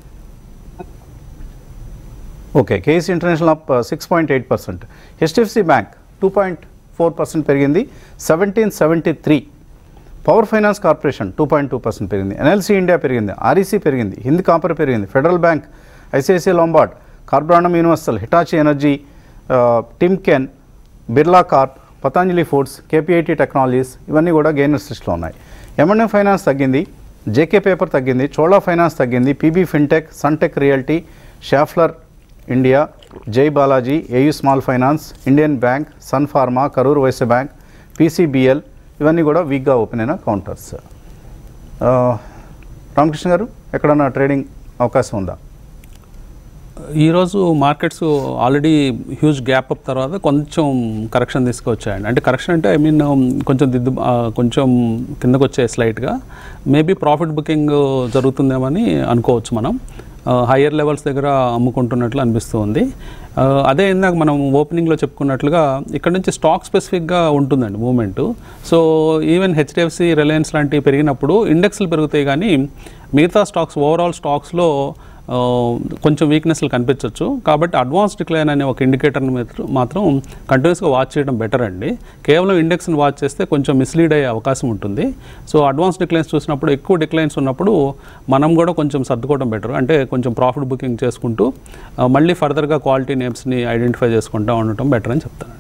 okay KS international up six point eight percent HDFC bank two point four percent పెరిగింది seventeen seventy three power finance corporation two point two percent పెరిగింది ఎన్ఎల్సీ ఇండియా పెరిగింది ఆర్ఈసీ పెరిగింది హింద్ కాపర్ పెరిగింది federal bank ICICI Lombard Carborundum Universal Hitachi energy Timken Birla corp Patanjali foods KPIT technologies ఇవన్నీ కూడా గెయినర్స్ లిస్ట్లో ఉన్నాయి ఎంఎన్ఎం ఫైనాన్స్ తగ్గింది జేకే పేపర్ తగ్గింది చోళా ఫైనాన్స్ తగ్గింది PB fintech Suntek realty Schaeffler India Jai Balaji AU small finance Indian bank Sun Pharma Karur Vysya bank PCBL ఇవన్నీ కూడా వీక్గా ఓపెన్ అయిన కౌంటర్స్ ఆ, రామకృష్ణ గారు ఎక్కడన్నా ట్రేడింగ్ అవకాశం ఉందా
ఈరోజు markets already huge gap up తర్వాత కొంచెం కరెక్షన్ తీసుకొచ్చాయండి అంటే కరెక్షన్ అంటే ఐ మీన్ కొంచెం దిద్దు ఆ, కొంచెం కిందకు వచ్చాయి స్లైట్గా మేబీ ప్రాఫిట్ బుకింగ్ జరుగుతుందేమని అనుకోవచ్చు మనం హయ్యర్ లెవెల్స్ దగ్గర అమ్ముకుంటున్నట్లు అనిపిస్తుంది ఆ, అదే ఇందాక మనం ఓపెనింగ్లో చెప్పుకున్నట్లుగా ఇక్కడ నుంచి స్టాక్ స్పెసిఫిక్గా ఉంటుందండి moment so even HDFC Reliance లాంటివి పెరిగినప్పుడు ఇండెక్స్లు పెరుగుతాయి కానీ మిగతా స్టాక్స్ ఓవరాల్ స్టాక్స్లో ఆ, కొంచెం వీక్నెస్లు కనిపించవచ్చు కాబట్టి అడ్వాన్స్ డిక్లైన్ అనే ఒక ఇండికేటర్ని మాత్రం- మాత్రం కంటిన్యూస్గా వాచ్ చేయడం బెటర్ అండి కేవలం ఇండెక్స్ని వాచ్ చేస్తే కొంచెం మిస్లీడ్ అయ్యే అవకాశం ఉంటుంది సో అడ్వాన్స్ డిక్లైన్స్ చూసినప్పుడు ఎక్కువ డిక్లైన్స్ ఉన్నప్పుడు మనం కూడా కొంచెం సర్దుకోవడం బెటర్ అంటే కొంచెం ప్రాఫిట్ బుకింగ్ చేసుకుంటూ ఆ, మళ్ళీ ఫర్దర్గా క్వాలిటీ నేమ్స్ని ఐడెంటిఫై చేసుకుంటూ ఉండటం బెటర్ అని చెప్తాను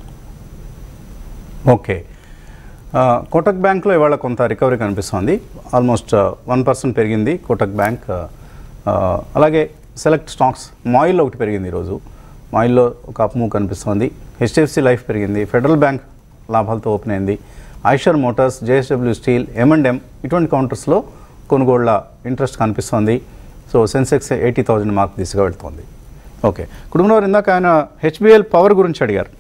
ఓకే ఆ, కోటక్ బ్యాంక్లో ఇవాళ కొంత రికవరీ కనిపిస్తోంది ఆల్మోస్ట్ వన్ పర్సెంట్ పెరిగింది కోటక్ బ్యాంక్ ఆ, అలాగే సెలెక్ట్ స్టాక్స్ మాయిల్లో ఒకటి పెరిగింది ఈరోజు మాయిల్లో ఒక అప్ మూవ్ కనిపిస్తోంది హెచ్డిఎఫ్సి లైఫ్ పెరిగింది ఫెడరల్ బ్యాంక్ లాభాలతో ఓపెన్ అయింది Eicher Motors JSW steel M and M ఇటువంటి కౌంటర్స్లో కొనుగోళ్ల ఇంట్రెస్ట్ కనిపిస్తోంది so Sensex eighty thousand mark దిశగా వెళ్తోంది ఓకే కుటుంబంలో ఇందాక ఆయన హెచ్బిఎల్ పవర్ గురించి అడిగారు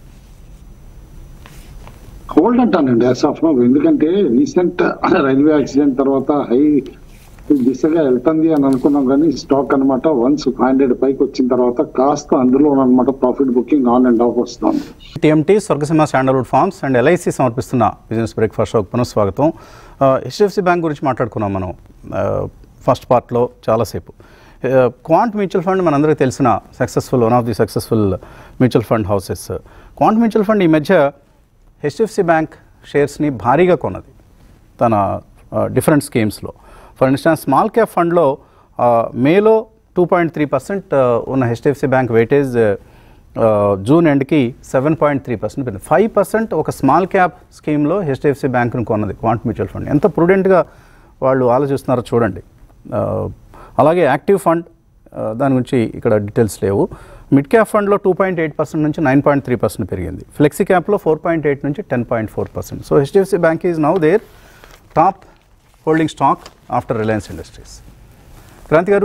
హోల్డ్ అంటానండి యాజ్ ఆఫ్ నో ఎందుకంటే రీసెంట్ రైల్వే యాక్సిడెంట్ తర్వాత హై దిశగా వెళ్తుంది అని అనుకున్నాం కానీ స్టాక్ అన్నమాట వన్స్ ఫైవ్ హండ్రెడ్ పైకి వచ్చిన తర్వాత కాస్త అందులో అనమాట profit booking on and off వస్తుంది
TMT Swargaseema sandalwood farms and LIC సమర్పిస్తున్న బిజినెస్ బ్రేక్ఫాస్ట్ షోకి పునఃస్వాగతం హెచ్డిఎఫ్సి బ్యాంక్ గురించి మాట్లాడుకున్నాం మనం ఫస్ట్ పార్ట్లో చాలాసేపు క్వాంట్ మ్యూచువల్ ఫండ్ మనందరికీ తెలిసిన successful one of the successful mutual fund houses quant mutual fund ఈ మధ్య హెచ్డిఎఫ్సి బ్యాంక్ షేర్స్ని భారీగా కొన్నది తన డిఫరెంట్ స్కీమ్స్లో ఫర్ ఇన్స్టాన్స్ స్మాల్ క్యాప్ ఫండ్లో ఆ, మేలో టూ పాయింట్ త్రీ పర్సెంట్ ఉన్న హెచ్డిఎఫ్సి బ్యాంక్ వెయిటేజ్ ఆ, జూన్ ఎండ్కి సెవెన్ పాయింట్ త్రీ పర్సెంట్ పెరిగింది ఫైవ్ పర్సెంట్ ఒక స్మాల్ క్యాప్ స్కీమ్లో హెచ్డిఎఫ్సి బ్యాంకును కొన్నది క్వాంట్ మ్యూచువల్ ఫండ్ ఎంత ప్రుడెంట్గా వాళ్ళు ఆలోచిస్తున్నారో చూడండి ఆ, అలాగే యాక్టివ్ ఫండ్ ఆ, దాని గురించి ఇక్కడ డీటెయిల్స్ లేవు మిడ్ క్యాప్ ఫండ్లో టూ పాయింట్ ఎయిట్ పర్సెంట్ నుంచి నైన్ పాయింట్ త్రీ పర్సెంట్ పెరిగింది ఫ్లెక్సీ క్యాప్లో ఫోర్ పాయింట్ ఎయిట్ నుంచి ten point four percent so HDFC bank is now there top holding stock after Reliance industries Kranti garu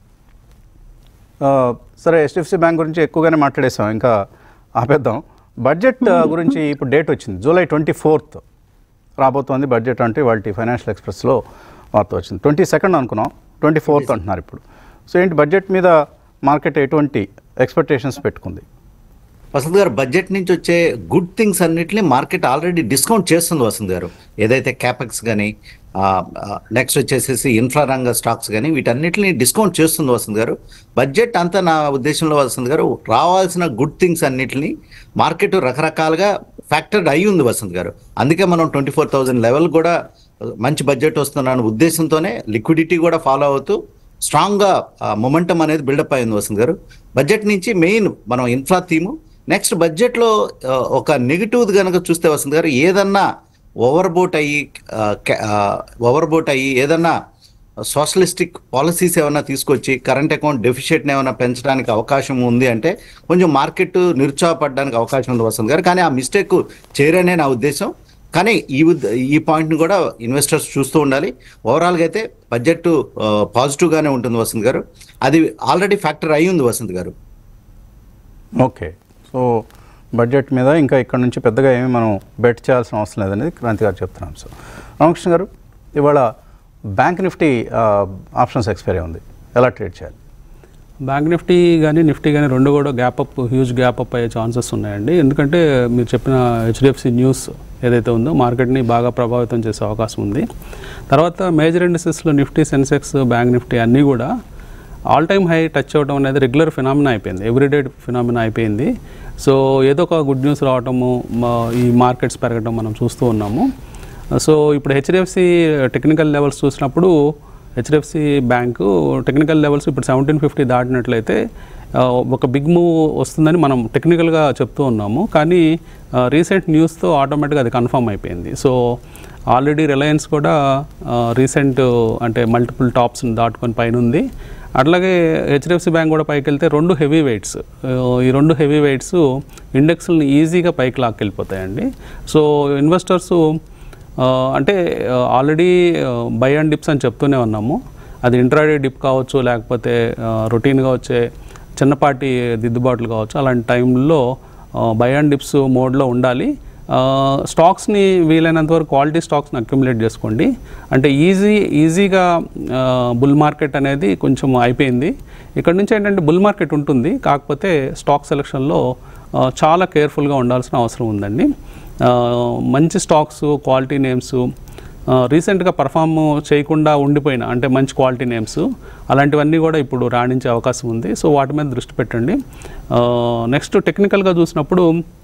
ఆ, సరే హెచ్డిఎఫ్సి బ్యాంక్ గురించి ఎక్కువగానే మాట్లాడేసాం ఇంకా ఆపేద్దాం బడ్జెట్ ఆ, గురించి ఇప్పుడు డేట్ వచ్చింది జూలై ట్వంటీ ఫోర్త్ రాబోతోంది బడ్జెట్ అంటే వాళ్ళ ఫైనాన్షియల్ ఎక్స్ప్రెస్లో వార్త వచ్చింది ట్వంటీ సెకండ్ అనుకున్నాం ట్వంటీ ఫోర్త్ అంటున్నారు ఇప్పుడు సో ఏంటి బడ్జెట్ మీద మార్కెట్ ఎటువంటి ఎక్స్పెక్టేషన్స్ పెట్టుకుంది
వసంత్ గారు బడ్జెట్ నుంచి వచ్చే గుడ్ థింగ్స్ అన్నిటిని మార్కెట్ ఆల్రెడీ డిస్కౌంట్ చేస్తుంది వసంత్ గారు ఏదైతే క్యాపెక్స్ కానీ నెక్స్ట్ వచ్చేసేసి ఇన్ఫ్రా రంగ స్టాక్స్ కానీ వీటన్నిటిని డిస్కౌంట్ చేస్తుంది వసంత్ గారు బడ్జెట్ అంతా నా ఉద్దేశంలో వసంత్ గారు రావాల్సిన గుడ్ థింగ్స్ అన్నిటిని మార్కెట్ రకరకాలుగా ఫ్యాక్టర్డ్ అయి ఉంది వసంత్ గారు అందుకే మనం ట్వంటీ ఫోర్ థౌజండ్ లెవెల్ కూడా మంచి బడ్జెట్ వస్తున్న ఉద్దేశంతోనే లిక్విడిటీ కూడా ఫాలో అవుతూ స్ట్రాంగ్గా మొమెంటం అనేది బిల్డప్ అయింది వసంత్ గారు బడ్జెట్ నుంచి మెయిన్ మనం ఇన్ఫ్రా థీము నెక్స్ట్ బడ్జెట్లో ఆ, ఒక నెగిటివ్ కనుక చూస్తే వసంత్ గారు ఏదన్నా ఓవర్ బోట్ అయ్యి ఓవర్ బోట్ అయ్యి ఏదన్నా సోషలిస్టిక్ పాలసీస్ ఏమైనా తీసుకొచ్చి కరెంట్ అకౌంట్ డెఫిషియట్ని ఏమైనా పెంచడానికి అవకాశం ఉంది అంటే కొంచెం మార్కెట్ నిరుత్సాహపడడానికి అవకాశం ఉంది వసంత్ గారు కానీ ఆ మిస్టేక్ చేయరనే నా ఉద్దేశం కానీ ఈ ఉద్- ఈ పాయింట్ని కూడా ఇన్వెస్టర్స్ చూస్తూ ఉండాలి ఓవరాల్గా అయితే బడ్జెట్ పాజిటివ్గానే ఉంటుంది వసంత్ గారు అది ఆల్రెడీ ఫ్యాక్టర్ అయి ఉంది వసంత్ గారు
ఓకే సో బడ్జెట్ మీద ఇంకా ఇక్కడ నుంచి పెద్దగా ఏమీ మనం బెట్ చేయాల్సిన అవసరం లేదనేది క్రాంతి గారు చెప్తున్నాం సో రామకృష్ణ గారు ఇవాళ బ్యాంక్ నిఫ్టీ ఆప్షన్స్ ఎక్స్పైరీ ఉంది ఎలా ట్రేడ్ చేయాలి
బ్యాంక్ నిఫ్టీ కానీ నిఫ్టీ కానీ రెండు కూడా gap up huge gap up అయ్యే ఛాన్సెస్ ఉన్నాయండి ఎందుకంటే మీరు చెప్పిన హెచ్డిఎఫ్సి న్యూస్ ఏదైతే ఉందో మార్కెట్ని బాగా ప్రభావితం చేసే అవకాశం ఉంది తర్వాత మేజర్ ఇండస్ట్రీస్లో నిఫ్టీ సెన్సెక్స్ బ్యాంక్ నిఫ్టీ అన్నీ కూడా ఆల్ టైమ్ హై టచ్ అవ్వడం అనేది రెగ్యులర్ ఫినామినా అయిపోయింది ఎవ్రీడే ఫినామినా అయిపోయింది సో ఏదో ఒక గుడ్ న్యూస్ రావటము మా- ఈ మార్కెట్స్ పెరగడం మనం చూస్తూ ఉన్నాము సో ఇప్పుడు హెచ్డిఎఫ్సి టెక్నికల్ లెవెల్స్ చూసినప్పుడు హెచ్డిఎఫ్సి బ్యాంకు టెక్నికల్ లెవెల్స్ ఇప్పుడు సెవెంటీన్ ఫిఫ్టీ దాటినట్లయితే ఆ, ఒక బిగ్ మూవ్ వస్తుందని మనం టెక్నికల్గా చెప్తూ ఉన్నాము కానీ రీసెంట్ న్యూస్తో ఆటోమేటిక్గా అది కన్ఫర్మ్ అయిపోయింది సో ఆల్రెడీ రిలయన్స్ కూడా రీసెంట్ అంటే మల్టిపుల్ టాప్స్ దాటుకొని పైన ఉంది అట్లాగే హెచ్డిఎఫ్సి బ్యాంక్ కూడా పైకి వెళ్తే రెండు హెవీ వెయిట్స్ ఈ రెండు హెవీ వెయిట్స్ ఇండెక్స్ని ఈజీగా పైకి లాక్కెళ్ళిపోతాయండి సో ఇన్వెస్టర్స్ ఆ, అంటే ఆల్రెడీ బై అండ్ డిప్స్ అని చెప్తూనే ఉన్నాము అది ఇంట్రాడే డిప్ కావచ్చు లేకపోతే రొటీన్గా వచ్చే చిన్నపాటి దిద్దుబాట్లు కావచ్చు అలాంటి టైంలో బై అండ్ డిప్స్ మోడ్లో ఉండాలి ఆ, స్టాక్స్ని వీలైనంత వరకు క్వాలిటీ స్టాక్స్ని అక్యుములేట్ చేసుకోండి అంటే ఈజీ ఈజీగా ఆ, బుల్ మార్కెట్ అనేది కొంచెం అయిపోయింది ఇక్కడ నుంచి ఏంటంటే బుల్ మార్కెట్ ఉంటుంది కాకపోతే స్టాక్ సెలక్షన్లో ఆ, చాలా కేర్ఫుల్గా ఉండాల్సిన అవసరం ఉందండి ఆ, మంచి స్టాక్స్ క్వాలిటీ నేమ్స్ రీసెంట్గా పర్ఫామ్ చేయకుండా ఉండిపోయిన అంటే మంచి క్వాలిటీ నేమ్స్ అలాంటివన్నీ కూడా ఇప్పుడు రాణించే అవకాశం ఉంది సో వాటి మీద దృష్టి పెట్టండి నెక్స్ట్ టెక్నికల్గా చూసినప్పుడు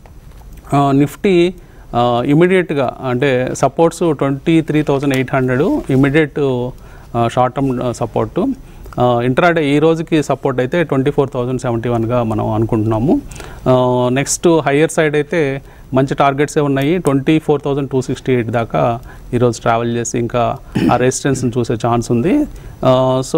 ఆ, నిఫ్టీ ఇమీడియట్గా అంటే supports twenty three thousand eight hundred immediate short term support intraday ఈ రోజుకి సపోర్ట్ అయితే ట్వంటీ ఫోర్ థౌజండ్ సెవెంటీ వన్గా మనం అనుకుంటున్నాము నెక్స్ట్ హయ్యర్ సైడ్ అయితే మంచి టార్గెట్సే ఉన్నాయి twenty four thousand two sixty eight దాకా ఈరోజు ట్రావెల్ చేసి ఇంకా ఆ రెసిస్టెన్స్ని చూసే ఛాన్స్ ఉంది సో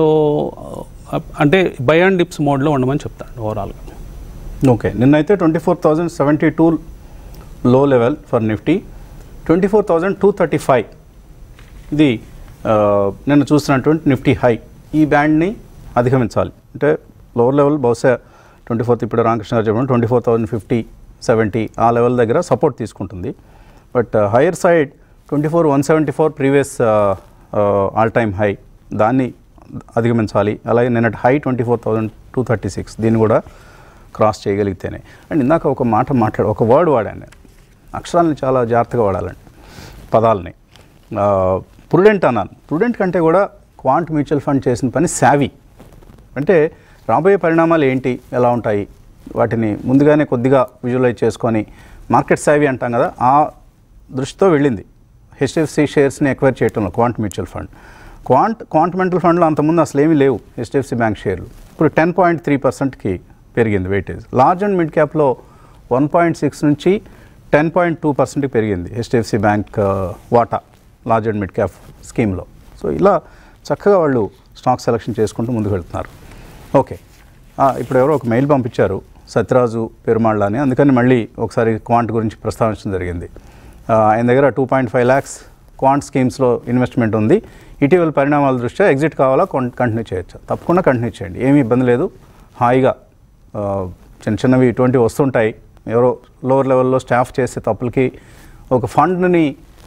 అంటే బై అండ్ డిప్స్ మోడ్లో ఉండమని చెప్తాను ఓవరాల్గా
ఓకే నిన్నైతే twenty four thousand seventy two లో level for Nifty twenty four thousand two thirty five ఇది ఆ, నిన్న చూసినటువంటి నిఫ్టీ హై ఈ బ్యాండ్ని అధిగమించాలి అంటే లోవర్ లెవెల్ బహుశా ట్వంటీ ఫోర్త్ ఇప్పుడు రామకృష్ణ గారు చెప్పిన twenty four thousand fifty seventy ఆ లెవెల్ దగ్గర సపోర్ట్ తీసుకుంటుంది but higher side twenty four one seventy four previous all time high దాన్ని అధిగమించాలి అలాగే నిన్నటి high twenty four thousand two thirty six దీన్ని కూడా క్రాస్ చేయగలిగితేనే అండ్ ఇందాక ఒక మాట మాట్లాడు ఒక వర్డ్ వాడాను నేను అక్షరాలని చాలా జాగ్రత్తగా వాడాలండి పదాలని ప్రుడెంట్ అన్నాను ప్రుడెంట్ కంటే కూడా క్వాంట్ మ్యూచువల్ ఫండ్ చేసిన పని శావీ అంటే రాబోయే పరిణామాలు ఏంటి ఎలా ఉంటాయి వాటిని ముందుగానే కొద్దిగా విజువలైజ్ చేసుకొని మార్కెట్ సావి అంటాం కదా ఆ దృష్టితో వెళ్ళింది హెచ్డిఎఫ్సి షేర్స్ని ఎక్వైర్ చేయటంలో quant mutual fund quant quant mutual ఫండ్లో అంతకుముందు అసలు ఏమీ లేవు హెచ్డిఎఫ్సి బ్యాంక్ షేర్లు ఇప్పుడు టెన్ పాయింట్ త్రీ పర్సెంట్కి పెరిగింది వెయిటేజ్ లార్జ్ అండ్ మిడ్ క్యాప్లో వన్ పాయింట్ సిక్స్ నుంచి టెన్ పాయింట్ టూ పర్సెంట్కి పెరిగింది హెచ్డిఎఫ్సి బ్యాంక్ ఆ, వాటా లార్జ్ అండ్ మిడ్ క్యాప్ స్కీమ్లో సో ఇలా చక్కగా వాళ్ళు స్టాక్ సెలెక్షన్ చేసుకుంటూ ముందుకు వెళ్తున్నారు ఓకే ఆ, ఇప్పుడు ఎవరో ఒక మెయిల్ పంపించారు సత్యరాజు పెరుమాళ్ళ అని అందుకని మళ్ళీ ఒకసారి క్వాంట్ గురించి ప్రస్తావించడం జరిగింది ఆ, ఆయన దగ్గర two point five lakhs quant స్కీమ్స్లో ఇన్వెస్ట్మెంట్ ఉంది ఇటీవల పరిణామాల దృష్ట్యా ఎగ్జిట్ కావాలా కొన్- కంటిన్యూ చేయొచ్చు తప్పకుండా కంటిన్యూ చేయండి ఏమీ ఇబ్బంది లేదు హాయిగా ఆ, చిన్న చిన్నవి ఇటువంటివి వస్తుంటాయి ఎవరో లోవర్ లెవెల్లో స్టాఫ్ చేసే తప్పులకి ఒక ఫండ్ని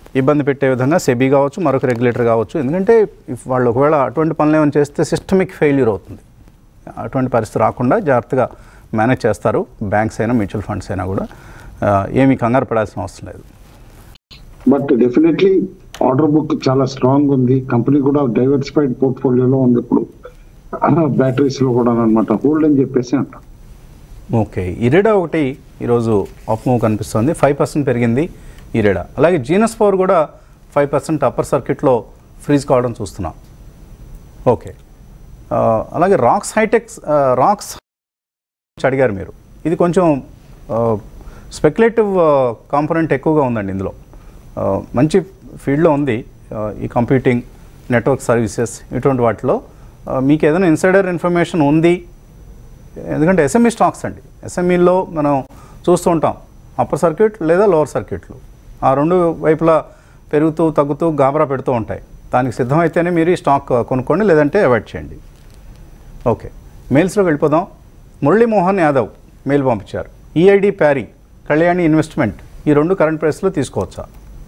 ఇబ్బంది పెట్టే విధంగా సెబీ కావచ్చు మరొక రెగ్యులేటర్ కావచ్చు ఎందుకంటే ఇఫ్ వాళ్ళు ఒకవేళ అటువంటి పనులు ఏమైనా చేస్తే సిస్టమిక్ ఫెయిల్యూర్ అవుతుంది అటువంటి పరిస్థితి రాకుండా జాగ్రత్తగా మేనేజ్ చేస్తారు బ్యాంక్స్ అయినా మ్యూచువల్ ఫండ్స్ అయినా కూడా ఆ, ఏమీ కంగారు పడాల్సిన అవసరం లేదు
బట్ డెఫినెట్లీ ఆర్డర్ బుక్ చాలా స్ట్రాంగ్ ఉంది కంపెనీ కూడా డైవర్సిఫైడ్ పోర్ట్ఫోలియోలో ఉంది ఇప్పుడు బ్యాటరీస్ లో కూడా అనమాట హోల్డ్ అని చెప్పేసి అంటాం
ఓకే ఇరేడా ఒకటి ఈరోజు అప్ మూవ్ కనిపిస్తుంది ఫైవ్ పర్సెంట్ పెరిగింది ఇరేడా అలాగే జీనస్ పవర్ కూడా ఫైవ్ పర్సెంట్ అప్పర్ సర్క్యూట్లో ఫ్రీజ్ కావడం చూస్తున్నాం ఓకే ఆ, అలాగే రాక్స్ హైటెక్స్ ఆ, రాక్స్ అడిగారు మీరు ఇది కొంచెం స్పెక్యులేటివ్ కాంపోనెంట్ ఎక్కువగా ఉందండి ఇందులో ఆ, మంచి ఫీల్డ్లో ఉంది ఆ, ఈ కంప్యూటింగ్ నెట్వర్క్ సర్వీసెస్ ఇటువంటి వాటిలో ఆ, మీకు ఏదైనా ఇన్సైడర్ ఇన్ఫర్మేషన్ ఉంది ఎందుకంటే ఎస్ఎంఈ స్టాక్స్ అండి ఎస్ఎంఈలో మనం చూస్తూ ఉంటాం అప్పర్ సర్క్యూట్ లేదా లోవర్ సర్క్యూట్లు ఆ రెండు వైపులా పెరుగుతూ తగ్గుతూ గాబరా పెడుతూ ఉంటాయి దానికి సిద్ధమైతేనే మీరు ఈ స్టాక్ కొనుక్కోండి లేదంటే అవాయిడ్ చేయండి ఓకే మెయిల్స్లోకి వెళ్ళిపోదాం మురళీమోహన్ యాదవ్ మెయిల్ పంపించారు ఈఐడి ప్యారీ కళ్యాణి ఇన్వెస్ట్మెంట్ ఈ రెండు కరెంట్ ప్రైస్లో తీసుకోవచ్చా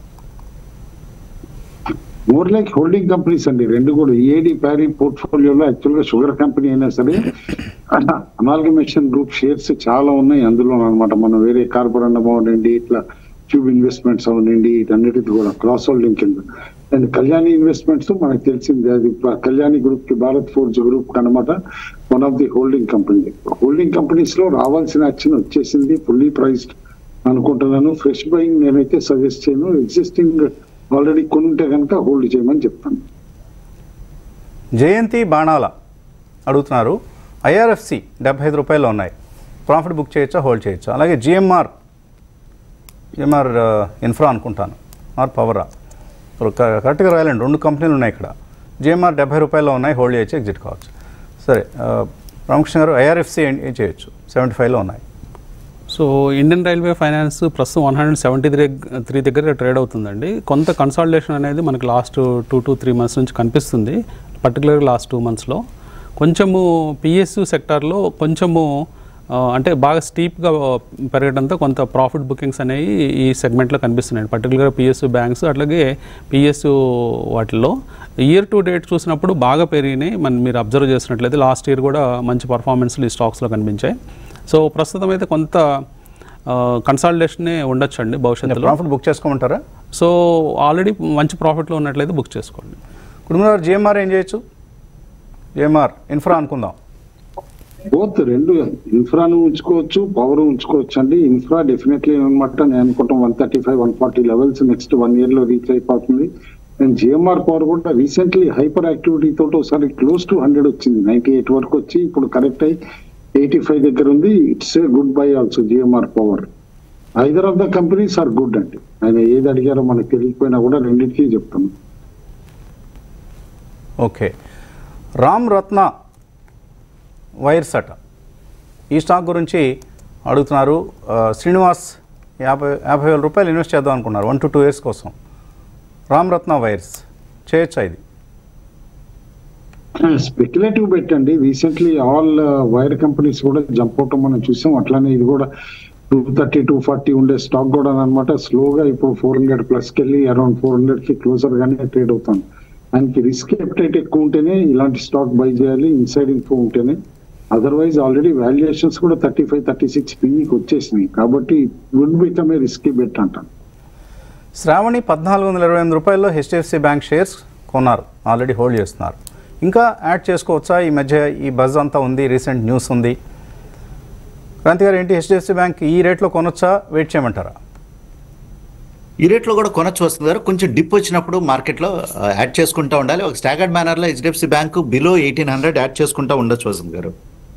మోర్ లైక్ హోల్డింగ్ కంపెనీస్ అండి రెండు కూడా ఏడి ప్యారీ పోర్ట్ఫోలియోలో యాక్చువల్ గా షుగర్ కంపెనీ అయినా సరే అమాల్గమేషన్ గ్రూప్ షేర్స్ చాలా ఉన్నాయి అందులో అనమాట మనం వేరే కార్బన్ అవనండి ఇట్లా ట్యూబ్ ఇన్వెస్ట్మెంట్స్ అవనండి వీటన్నిటిది కూడా క్రాస్ హోల్డింగ్ కింద అండ్ కళ్యాణి ఇన్వెస్ట్మెంట్స్ మనకు తెలిసింది అది ప- కళ్యాణి గ్రూప్ కి భారత్ ఫోర్జ్ గ్రూప్ అనమాట one of the holding company holding companies లో రావాల్సిన యాక్షన్ వచ్చేసింది ఫుల్లీ ప్రైస్డ్ అనుకుంటున్నాను ఫ్రెష్ బయింగ్ నేనైతే సజెస్ట్ చేయను ఎగ్జిస్టింగ్ ఆల్రెడీ కొనుంటే కనుక హోల్డ్ చేయమని చెప్తాను
జయంతి బాణాల అడుగుతున్నారు ఐఆర్ఎఫ్సి డెబ్బై ఐదు రూపాయలు ఉన్నాయి ప్రాఫిట్ బుక్ చేయొచ్చా హోల్డ్ చేయొచ్చా అలాగే జిఎంఆర్ జిఎంఆర్ ఇన్ఫ్రా అనుకుంటాను ఆర్ పవరా కరెక్ట్గా రాయాలండి రెండు కంపెనీలు ఉన్నాయి ఇక్కడ జిఎంఆర్ డెబ్బై రూపాయలు ఉన్నాయి హోల్డ్ చేయొచ్చు ఎగ్జిట్ కావచ్చు సరే ఆ, రామకృష్ణ గారు ఐఆర్ఎఫ్సి ఏం ఏం చేయొచ్చు సెవెంటీ ఫైవ్లో ఉన్నాయి
సో ఇండియన్ రైల్వే ఫైనాన్స్ ప్రస్తుతం one hundred seventy three three దగ్గర ట్రేడ్ అవుతుందండి కొంత కన్సాలిడేషన్ అనేది మనకి last two to three months నుంచి కనిపిస్తుంది పర్టికులర్గా లాస్ట్ టూ మంత్స్లో కొంచెము పిఎస్యు సెక్టార్లో కొంచెము ఆ, అంటే బాగా స్టీప్గా పెరగడంతో కొంత ప్రాఫిట్ బుకింగ్స్ అనేవి ఈ సెగ్మెంట్లో కనిపిస్తున్నాయి పర్టికులర్గా పిఎస్యు బ్యాంక్స్ అట్లాగే పిఎస్యు వాటిల్లో ఇయర్ టు డేట్ చూసినప్పుడు బాగా పెరిగినాయి మన మీరు అబ్జర్వ్ చేసినట్లయితే లాస్ట్ ఇయర్ కూడా మంచి పర్ఫార్మెన్స్లు ఈ స్టాక్స్లో కనిపించాయి సో ప్రస్తుతం అయితే కొంత కన్సాలిడేషనే ఉండొచ్చండి భవిష్యత్తులో
ప్రాఫిట్ బుక్ చేసుకోమంటారా
సో ఆల్రెడీ మంచి ప్రాఫిట్లో ఉన్నట్లయితే బుక్ చేసుకోండి
కుటుంబం జిఎంఆర్ ఏం చేయొచ్చు జిఎంఆర్ ఇన్ఫ్రా అనుకుందాం
బోత్ రెండు ఇన్ఫ్రాను ఉంచుకోవచ్చు పవర్ ఉంచుకోవచ్చు అండి ఇన్ఫ్రా డెఫినెట్లీ అనమాట నేను అనుకుంటాం one thirty five one forty levels next one year లో రీచ్ అయిపోతుంది అండ్ జిఎంఆర్ పవర్ కూడా రీసెంట్లీ హైపర్ యాక్టివిటీ తోటి ఒకసారి క్లోజ్ టు హండ్రెడ్ వచ్చింది నైన్టీ ఎయిట్ వరకు వచ్చి ఇప్పుడు కరెక్ట్ అయ్యి ఎయిటీ ఫైవ్ దగ్గర ఉంది it's a good buy also GMR power either of the companies are good అండి ఆయన ఏది అడిగారో మనకు తెలియకపోయినా కూడా రెండింటికి చెప్తాను
ఓకే రామ్ రత్న వైర్స్ అట ఈ స్టాక్ గురించి అడుగుతున్నారు ఆ, శ్రీనివాస్ యాభై యాభై వేల రూపాయలు ఇన్వెస్ట్ చేద్దాం అనుకున్నారు వన్ టు టూ ఇయర్స్ కోసం రామ్ రత్న వైర్స్ చేయొచ్చా ఇది
స్పెక్యులేటివ్ పెట్టండి రీసెంట్లీ ఆల్ వైర్ కంపెనీస్ కూడా జంప్ అవటం మనం చూసాం అట్లానే ఇది కూడా టూ థర్టీ టూ ఫార్టీ ఉండే స్టాక్ కూడా అనమాట స్లోగా ఇప్పుడు ఫోర్ హండ్రెడ్ ప్లస్కి వెళ్ళి అరౌండ్ ఫోర్ హండ్రెడ్ కి క్లోజర్ గానే ట్రేడ్ అవుతాను దానికి రిస్క్ ఎప్టైట్ ఎక్కువ ఉంటేనే ఇలాంటి స్టాక్ బై చేయాలి ఇన్సైడ్ ఇన్ఫో ఉంటేనే అదర్వైజ్ ఆల్రెడీ వాల్యుయేషన్స్ కూడా థర్టీ ఫైవ్ థర్టీ సిక్స్ పీకి వచ్చేసినాయి కాబట్టి would become a risky bet అంటాను
శ్రావణి పద్నాలుగు వందల ఇరవై ఎనిమిది రూపాయల్లో హెచ్డిఎఫ్సి బ్యాంక్ షేర్స్ కొన్నారు ఆల్రెడీ హోల్డ్ చేస్తున్నారు ఇంకా యాడ్ చేసుకోవచ్చా ఈ మధ్య ఈ బజ్ అంతా ఉంది రీసెంట్ న్యూస్ ఉంది క్రాంతి గారు ఏంటి హెచ్డిఎఫ్సి బ్యాంక్ ఈ రేట్లో కొనొచ్చా వెయిట్ చేయమంటారా
ఈ రేట్లో కూడా కొనొచ్చు వస్తుంది గారు కొంచెం డిప్ వచ్చినప్పుడు మార్కెట్లో ఆ, యాడ్ చేసుకుంటూ ఉండాలి ఒక స్టాగర్డ్ మేనర్లో HDFC bank below eighteen hundred add చేసుకుంటూ ఉండొచ్చు వస్తుంది గారు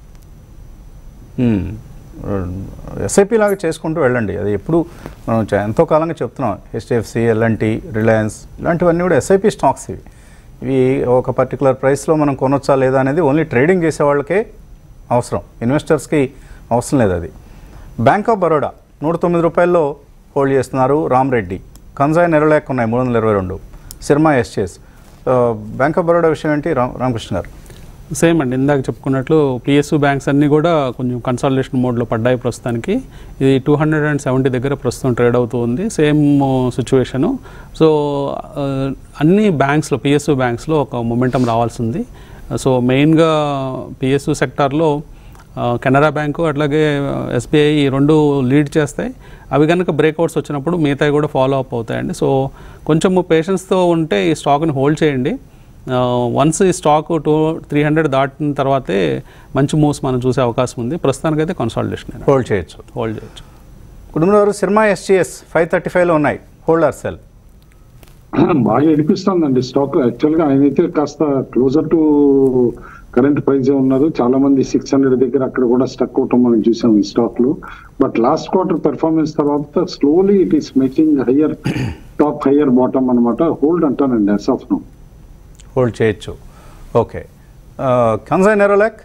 ఎస్ఐపి లాగా చేసుకుంటూ వెళ్ళండి అది ఎప్పుడు మనం చ- ఎంతో కాలంగా చెప్తున్నాం హెచ్డిఎఫ్సి ఎల్ఎన్టీ రిలయన్స్ ఇలాంటివన్నీ కూడా ఎస్ఐపి స్టాక్స్ ఇవి ఇవి ఒక పర్టికులర్ ప్రైస్లో మనం కొనొచ్చా లేదా అనేది ఓన్లీ ట్రేడింగ్ చేసే వాళ్ళకే అవసరం ఇన్వెస్టర్స్కి అవసరం లేదు అది బ్యాంక్ ఆఫ్ బరోడా నూట తొమ్మిది రూపాయల్లో హోల్డ్ చేస్తున్నారు రామ్ రెడ్డి కన్జాయ్ నెరలేక ఉన్నాయి మూడు వందల ఇరవై రెండు Syrma SGS bank of Baroda విషయం ఏంటి రామ్ రామకృష్ణ గారు
సేమ్ అండి ఇందాక చెప్పుకున్నట్లు పిఎస్యు బ్యాంక్స్ అన్నీ కూడా కొంచెం కన్సాలిడేషన్ మోడ్లో పడ్డాయి ప్రస్తుతానికి ఇది టూ హండ్రెడ్ అండ్ సెవెంటీ దగ్గర ప్రస్తుతం ట్రేడ్ అవుతూ ఉంది సేమ్ సిచ్యువేషను సో ఆ, అన్ని బ్యాంక్స్లో పిఎస్యు బ్యాంక్స్లో ఒక మొమెంటం రావాల్సి ఉంది సో మెయిన్గా పిఎస్యు సెక్టార్లో ఆ, కెనరా బ్యాంకు అట్లాగే ఎస్బీఐ ఈ రెండు లీడ్ చేస్తాయి అవి కనుక బ్రేక్అవుట్స్ వచ్చినప్పుడు మిగతాయి కూడా ఫాలో అప్ అవుతాయండి సో కొంచెము పేషెన్స్తో ఉంటే ఈ స్టాక్ని హోల్డ్ చేయండి వన్స్ ఈ స్టాక్ టూ త్రీ హండ్రెడ్ దాటిన తర్వాతే మంచి మూవ్స్ మనం చూసే అవకాశం ఉంది ప్రస్తుతానికైతే కన్సాలిడేషన్
హోల్డ్ చేయొచ్చు
హోల్డ్ చేయొచ్చు
కుటుంబంలో వారు సినిమా ఎస్టీఎస్ ఫైవ్ థర్టీ ఫైవ్లో ఉన్నాయి హోల్డ్ ఆర్ సెల్
బాగా ఎడిపిస్తుందండి స్టాక్ యాక్చువల్ గా ఆయన అయితే కాస్త క్లోజర్ టు కరెంట్ ప్రైస్ ఉన్నారు చాలా మంది సిక్స్ హండ్రెడ్ దగ్గర అక్కడ కూడా స్టక్ అవటం మనం చూసాం ఈ స్టాక్ లో బట్ లాస్ట్ క్వార్టర్ పెర్ఫార్మెన్స్ తర్వాత slowly it is making higher top higher bottom అనమాట హోల్డ్ అంటానండి అస్ ఆఫ్ నో
హోల్డ్ చేయొచ్చు ఓకే కన్సైన్ ఎరోలాక్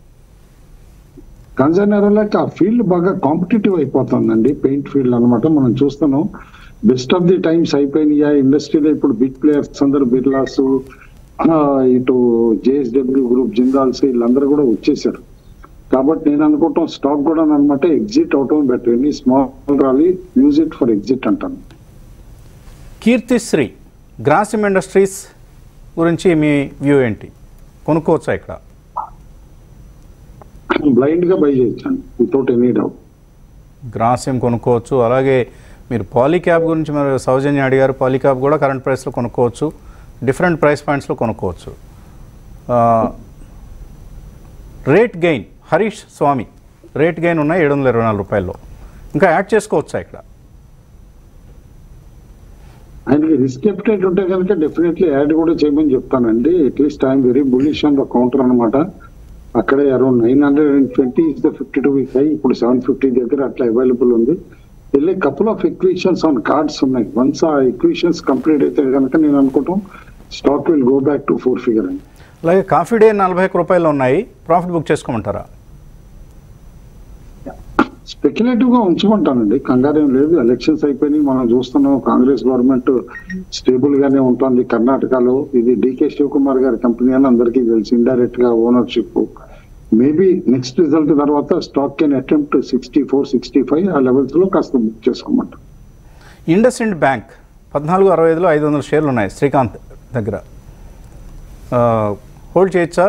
కన్జర్నర్ ఆ ఫీల్డ్ బాగా కాంపిటేటివ్ అయిపోతుందండి పెయింట్ ఫీల్డ్ అన్నమాట మనం చూస్తున్నాం బెస్ట్ ఆఫ్ ది టైమ్స్ అయిపోయినాయా ఇండస్ట్రీలో ఇప్పుడు బిగ్ ప్లేయర్స్ అందరు బిర్లాస్ ఇటు జేఎస్డబ్ల్యూ గ్రూప్ జిందాల్స్ వీళ్ళందరూ కూడా వచ్చేసారు కాబట్టి నేను అనుకుంటాం స్టాక్ కూడా అనమాట ఎగ్జిట్ అవటం better any small rally use it for exit అంటాను
కీర్తిశ్రీ గ్రాసిమ్ ఇండస్ట్రీస్ గురించి మీ వ్యూ ఏంటి కొనుక్కోవచ్చా ఇక్కడ
బ్లైండ్ గా బై చేయొచ్చండి వితౌట్ ఎనీ డౌట్
గ్రాసిమ్ కొనుక్కోవచ్చు అలాగే మీరు పాలీక్యాబ్ గురించి మరి సౌజన్య అడిగారు పాలీక్యాబ్ కూడా కరెంట్ ప్రైస్లో కొనుక్కోవచ్చు డిఫరెంట్ ప్రైస్ పాయింట్స్లో కొనుక్కోవచ్చు ఆ, rate gain Harish Swamy rate gain ఉన్నాయి ఏడు వందల ఇరవై నాలుగు రూపాయల్లో ఇంకా యాడ్ చేసుకోవచ్చా ఇక్కడ
ఆయనకి రిస్క్ ఎప్టైట్ ఉంటే కనుక డెఫినెట్లీ యాడ్ కూడా చేయమని చెప్తానండి at least I'm very bullish on the counter అనమాట అక్కడే around nine hundred and twenty is the fifty two week high ఇప్పుడు సెవెన్ ఫిఫ్టీ దగ్గర అట్లా అవైలబుల్ ఉంది వెళ్ళి couple of acquisitions on cards ఉన్నాయి వన్స్ ఆ ఎక్విషన్స్ కంప్లీట్ అయితే కనుక నేను అనుకుంటాం stock will go back to four figure అండి
అలాగే కాఫీ డే నలభై ఒక్క రూపాయలు ఉన్నాయి ప్రాఫిట్ బుక్ చేసుకోమంటారా
స్పెక్యులేటివ్ గా ఉంచమంటానండి కంగారేం లేదు ఎలక్షన్స్ అయిపోయినాయి మనం చూస్తున్నాం కాంగ్రెస్ గవర్నమెంట్ స్టేబుల్ గానే ఉంటుంది కర్ణాటకలో ఇది డికే శివకుమార్ గారి కంపెనీ అని అందరికీ తెలుసు ఇండైరెక్ట్ గా ఓనర్షిప్ మేబీ నెక్స్ట్ రిజల్ట్ తర్వాత stock can attempt sixty four sixty five ఆ లెవెల్స్ లో కాస్త బుక్ చేసుకోమంటాం
ఇండస్ ఇండ్ బ్యాంక్ పద్నాలుగు అరవై ఐదులో ఐదు వందల షేర్లు ఉన్నాయి శ్రీకాంత్ దగ్గర ఆ, హోల్డ్ చేయొచ్చా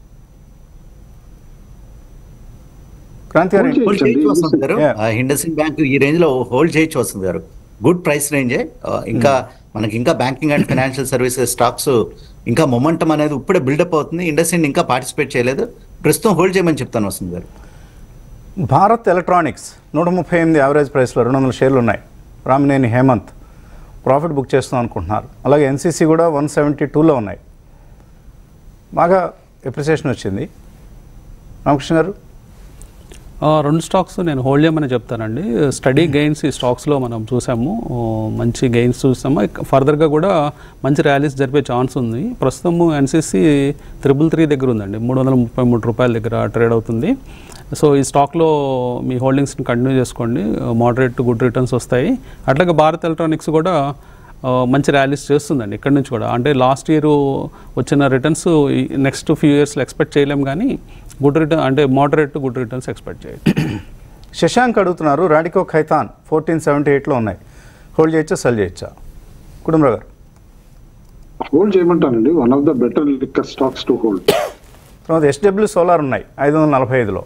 క్రాంతి గారు
హోల్డ్
హోల్డ్ చేయొచ్చు వసంత్ గారు
Yeah.
ఇండస్ఇండ్ బ్యాంక్ ఈ రేంజ్ లో హోల్డ్ చేయొచ్చు వసంత్ గారు గుడ్ ప్రైస్ రేంజే ఇంకా మనకి ఇంకా banking and financial services stocks ఇంకా మొమెంటం అనేది ఇప్పుడే బిల్డప్ అవుతుంది ఇండస్ఇండ్ ఇంకా పార్టిసిపేట్ చేయలేదు ప్రస్తుతం హోల్డ్ చేయమని చెప్తాను వసంత్ గారు
భారత్ ఎలక్ట్రానిక్స్ నూట ముప్పై ఎనిమిది యావరేజ్ ప్రైస్లో రెండు వందల షేర్లు ఉన్నాయి రామినేని హేమంత్ ప్రాఫిట్ బుక్ చేస్తాం అనుకుంటున్నారు అలాగే ఎన్సీసీ కూడా వన్ సెవెంటీ టూలో ఉన్నాయి బాగా ఎప్రిసియేషన్ వచ్చింది రామకృష్ణ గారు
ఆ, రెండు స్టాక్స్ నేను హోల్డ్ చేయమని చెప్తానండి స్టడీ గెయిన్స్ ఈ స్టాక్స్లో మనం చూసాము ఓ, మంచి గెయిన్స్ చూసాము ఇక ఫర్దర్గా కూడా మంచి ర్యాలీస్ జరిపే ఛాన్స్ ఉంది ప్రస్తుతము ఎన్సీసీ త్రిబుల్ త్రీ దగ్గర ఉందండి మూడు వందల ముప్పై మూడు రూపాయల దగ్గర ట్రేడ్ అవుతుంది సో ఈ స్టాక్లో మీ హోల్డింగ్స్ని కంటిన్యూ చేసుకోండి మోడరేట్ గుడ్ రిటర్న్స్ వస్తాయి అట్లాగే భారత్ ఎలక్ట్రానిక్స్ కూడా ఆ, మంచి ర్యాలీస్ చేస్తుందండి ఇక్కడ నుంచి కూడా అంటే లాస్ట్ ఇయర్ వచ్చిన రిటర్న్స్ నెక్స్ట్ ఫ్యూ ఇయర్స్లో ఎక్స్పెక్ట్ చేయలేం కానీ గుడ్ రిటర్న్ అంటే మోడరేట్ గుడ్ రిటర్న్స్ ఎక్స్పెక్ట్ చేయొచ్చు
శశాంక్ అడుగుతున్నారు రాడికో ఖైతాన్ ఫోర్టీన్ సెవెంటీ ఎయిట్లో ఉన్నాయి హోల్డ్ చేయొచ్చా సెల్ చేయొచ్చా కుటుంబరావు గారు
హోల్డ్ చేయమంటానండి one of the better liquor stocks to hold
తర్వాత ఎస్డబ్ల్యూ సోలార్ ఉన్నాయి ఐదు వందల నలభై ఐదులో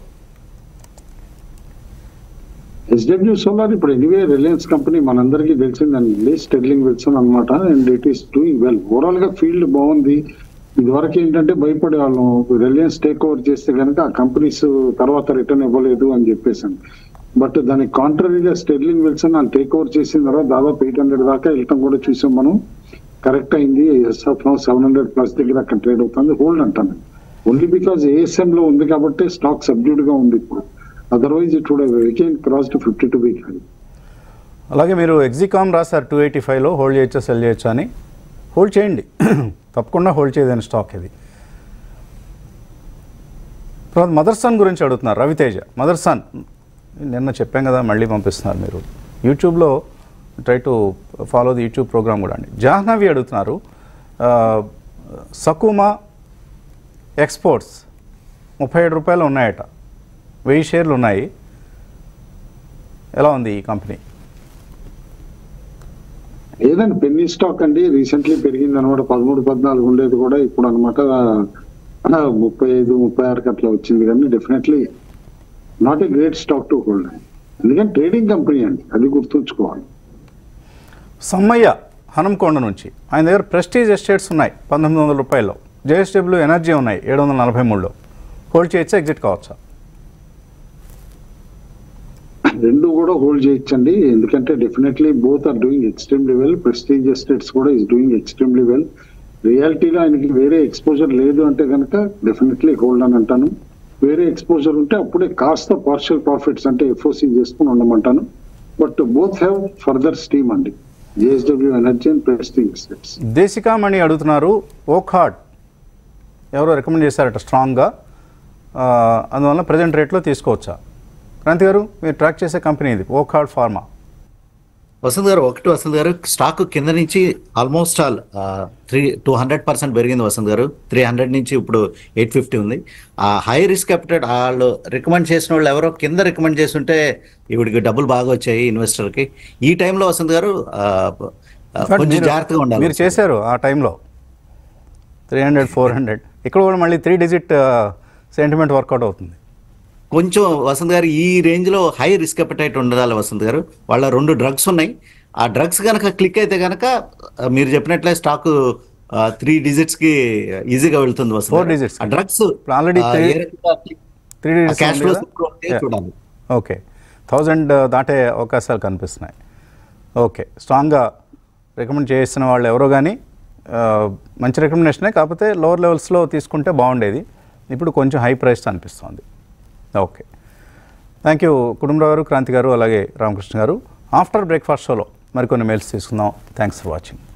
ఎస్డబ్ల్యూ సోలార్ ఇప్పుడు ఎనీవే రిలయన్స్ కంపెనీ మనందరికీ తెలిసిందండి స్టెర్లింగ్ విల్సన్ అనమాట and it is doing well overall గా ఫీల్డ్ బాగుంది ఇదివరకు ఏంటంటే భయపడే వాళ్ళం రిలయన్స్ టేక్ ఓవర్ చేస్తే కనుక ఆ కంపెనీస్ తర్వాత రిటర్న్ ఇవ్వలేదు అని చెప్పేసాను బట్ దానికి కాంట్రరీగా స్టెర్లింగ్ విల్సన్ వాళ్ళు టేక్ ఓవర్ చేసిన తర్వాత దాదాపు ఎయిట్ హండ్రెడ్ దాకా వెళ్ళటం కూడా చూసాం మనం కరెక్ట్ అయింది ఎస్ఎఫ్ సెవెన్ హండ్రెడ్ ప్లస్ దగ్గర అక్కడ ట్రేడ్ అవుతుంది హోల్డ్ అంటాను ఓన్లీ బికాజ్ ఏఎస్ఎం లో ఉంది కాబట్టి స్టాక్ సబ్డ్యూడ్ గా ఉంది ఇప్పుడు otherwise it would weekend cross to fifty two week high
అలాగే మీరు ఎగ్జికామ్ రాశారు టూ ఎయిటీ ఫైవ్లో హోల్డ్ చేయొచ్చా సెల్ చేయొచ్చా అని హోల్డ్ చేయండి తప్పకుండా హోల్డ్ చేయదని స్టాక్ ఇది తర్వాత మదర్సన్ గురించి అడుగుతున్నారు రవితేజ మదర్సన్ నిన్న చెప్పాం కదా మళ్ళీ పంపిస్తున్నారు మీరు యూట్యూబ్లో try to follow the YouTube programme కూడా అండి జాహ్నవి అడుగుతున్నారు ఆ, సకుమా ఎక్స్పోర్ట్స్ ముప్పై ఏడు రూపాయలు ఉన్నాయట వెయ్యి షేర్లు ఉన్నాయి ఎలా ఉంది ఈ కంపెనీ
ఏదండి పెన్నీ స్టాక్ అండి రీసెంట్లీ పెరిగింది అనమాట పదమూడు పద్నాలుగు ఉండేది కూడా ఇప్పుడు అనమాట ముప్పై ఐదు ముప్పై ఆరుకి అట్లా వచ్చింది కానీ definitely not a great stock to hold ఎందుకంటే ట్రేడింగ్ కంపెనీ అండి అది గుర్తుంచుకోవాలి
సమ్మయ్య హనంకొండ నుంచి ఆయన దగ్గర ప్రెస్టీజ్ ఎస్టేట్స్ ఉన్నాయి పంతొమ్మిది వందల రూపాయల్లో జేఎస్డబ్ల్యూ ఎనర్జీ ఉన్నాయి ఏడు వందల నలభై మూడులో హోల్డ్ చేయొచ్చా ఎగ్జిట్ కావచ్చా
రెండు కూడా హోల్డ్ చేయొచ్చండి ఎందుకంటే definitely both are doing extremely well Prestige Estates కూడా ఇస్ డూయింగ్ ఎక్స్ట్రీమ్లీ వెల్ రియాలిటీలో ఆయనకి వేరే ఎక్స్పోజర్ లేదు అంటే కనుక డెఫినెట్లీ హోల్డ్ అని అంటాను వేరే ఎక్స్పోజర్ ఉంటే అప్పుడే కాస్త పార్షియల్ ప్రాఫిట్స్ అంటే ఎఫ్ఓసి చేసుకుని ఉండమంటాను but both have further steam అండి JSW energy and Prestige Estates
Desikamani అడుగుతున్నారు ఓక్ హార్డ్ ఎవరో రికమెండ్ చేశారట స్ట్రాంగ్గా ఆ, అందువల్ల ప్రజెంట్ రేట్లో తీసుకోవచ్చా క్రాంతి గారు మీరు ట్రాక్ చేసే కంపెనీ ఇది ఓక్ హార్డ్ ఫార్మా
వసంత్ గారు ఒకటి వసంత్ గారు స్టాక్ కింద నుంచి almost all three two hundred percent పెరిగింది వసంత్ గారు త్రీ హండ్రెడ్ నుంచి ఇప్పుడు ఎయిట్ ఫిఫ్టీ ఉంది ఆ హై రిస్క్ క్యాపిటల్ వాళ్ళు రికమెండ్ చేసిన వాళ్ళు ఎవరో కింద రికమెండ్ చేస్తుంటే ఇవిడికి డబ్బులు బాగా వచ్చాయి ఇన్వెస్టర్కి ఈ టైంలో వసంత్ గారు ఆ, ఆ, కొంచెం
మీరు-
జాగ్రత్తగా ఉండాలి
మీరు చేశారు ఆ టైంలో త్రీ హండ్రెడ్ ఫోర్ హండ్రెడ్ ఇక్కడ కూడా మళ్ళీ త్రీ డిజిట్ సెంటిమెంట్ వర్కౌట్ అవుతుంది
కొంచెం వసంత్ గారు ఈ రేంజ్ లో హై రిస్క్ అపెటైట్ ఉండాలి వసంత్ గారు వాళ్ళ రెండు డ్రగ్స్ ఉన్నాయి ఆ డ్రగ్స్ కనుక క్లిక్ అయితే కనుక ఆ, మీరు చెప్పినట్లే స్టాక్ త్రీ డిజిట్స్ కి ఈజీగా వెళ్తుంది వసంత్
Four
గారు.
digits.
ఆ డ్రగ్స్
ఇప్పుడు already three- three digits
cash flow చూడాలి
ఓకే థౌజండ్ దాటే అవకాశాలు కనిపిస్తున్నాయి ఓకే స్ట్రాంగ్గా రికమెండ్ చేసిన వాళ్ళు ఎవరో కానీ ఆ, మంచి రికమెండేషనే కాకపోతే లోవర్ లెవెల్స్లో తీసుకుంటే బాగుండేది ఇప్పుడు కొంచెం హై ప్రైస్ అనిపిస్తుంది ఓకే థ్యాంక్ యూ కుటుంబరావు గారు క్రాంతి గారు అలాగే రామకృష్ణ గారు ఆఫ్టర్ బ్రేక్ఫాస్ట్ షోలో మరికొన్ని మెయిల్స్ తీసుకుందాం థ్యాంక్స్ ఫర్ వాచింగ్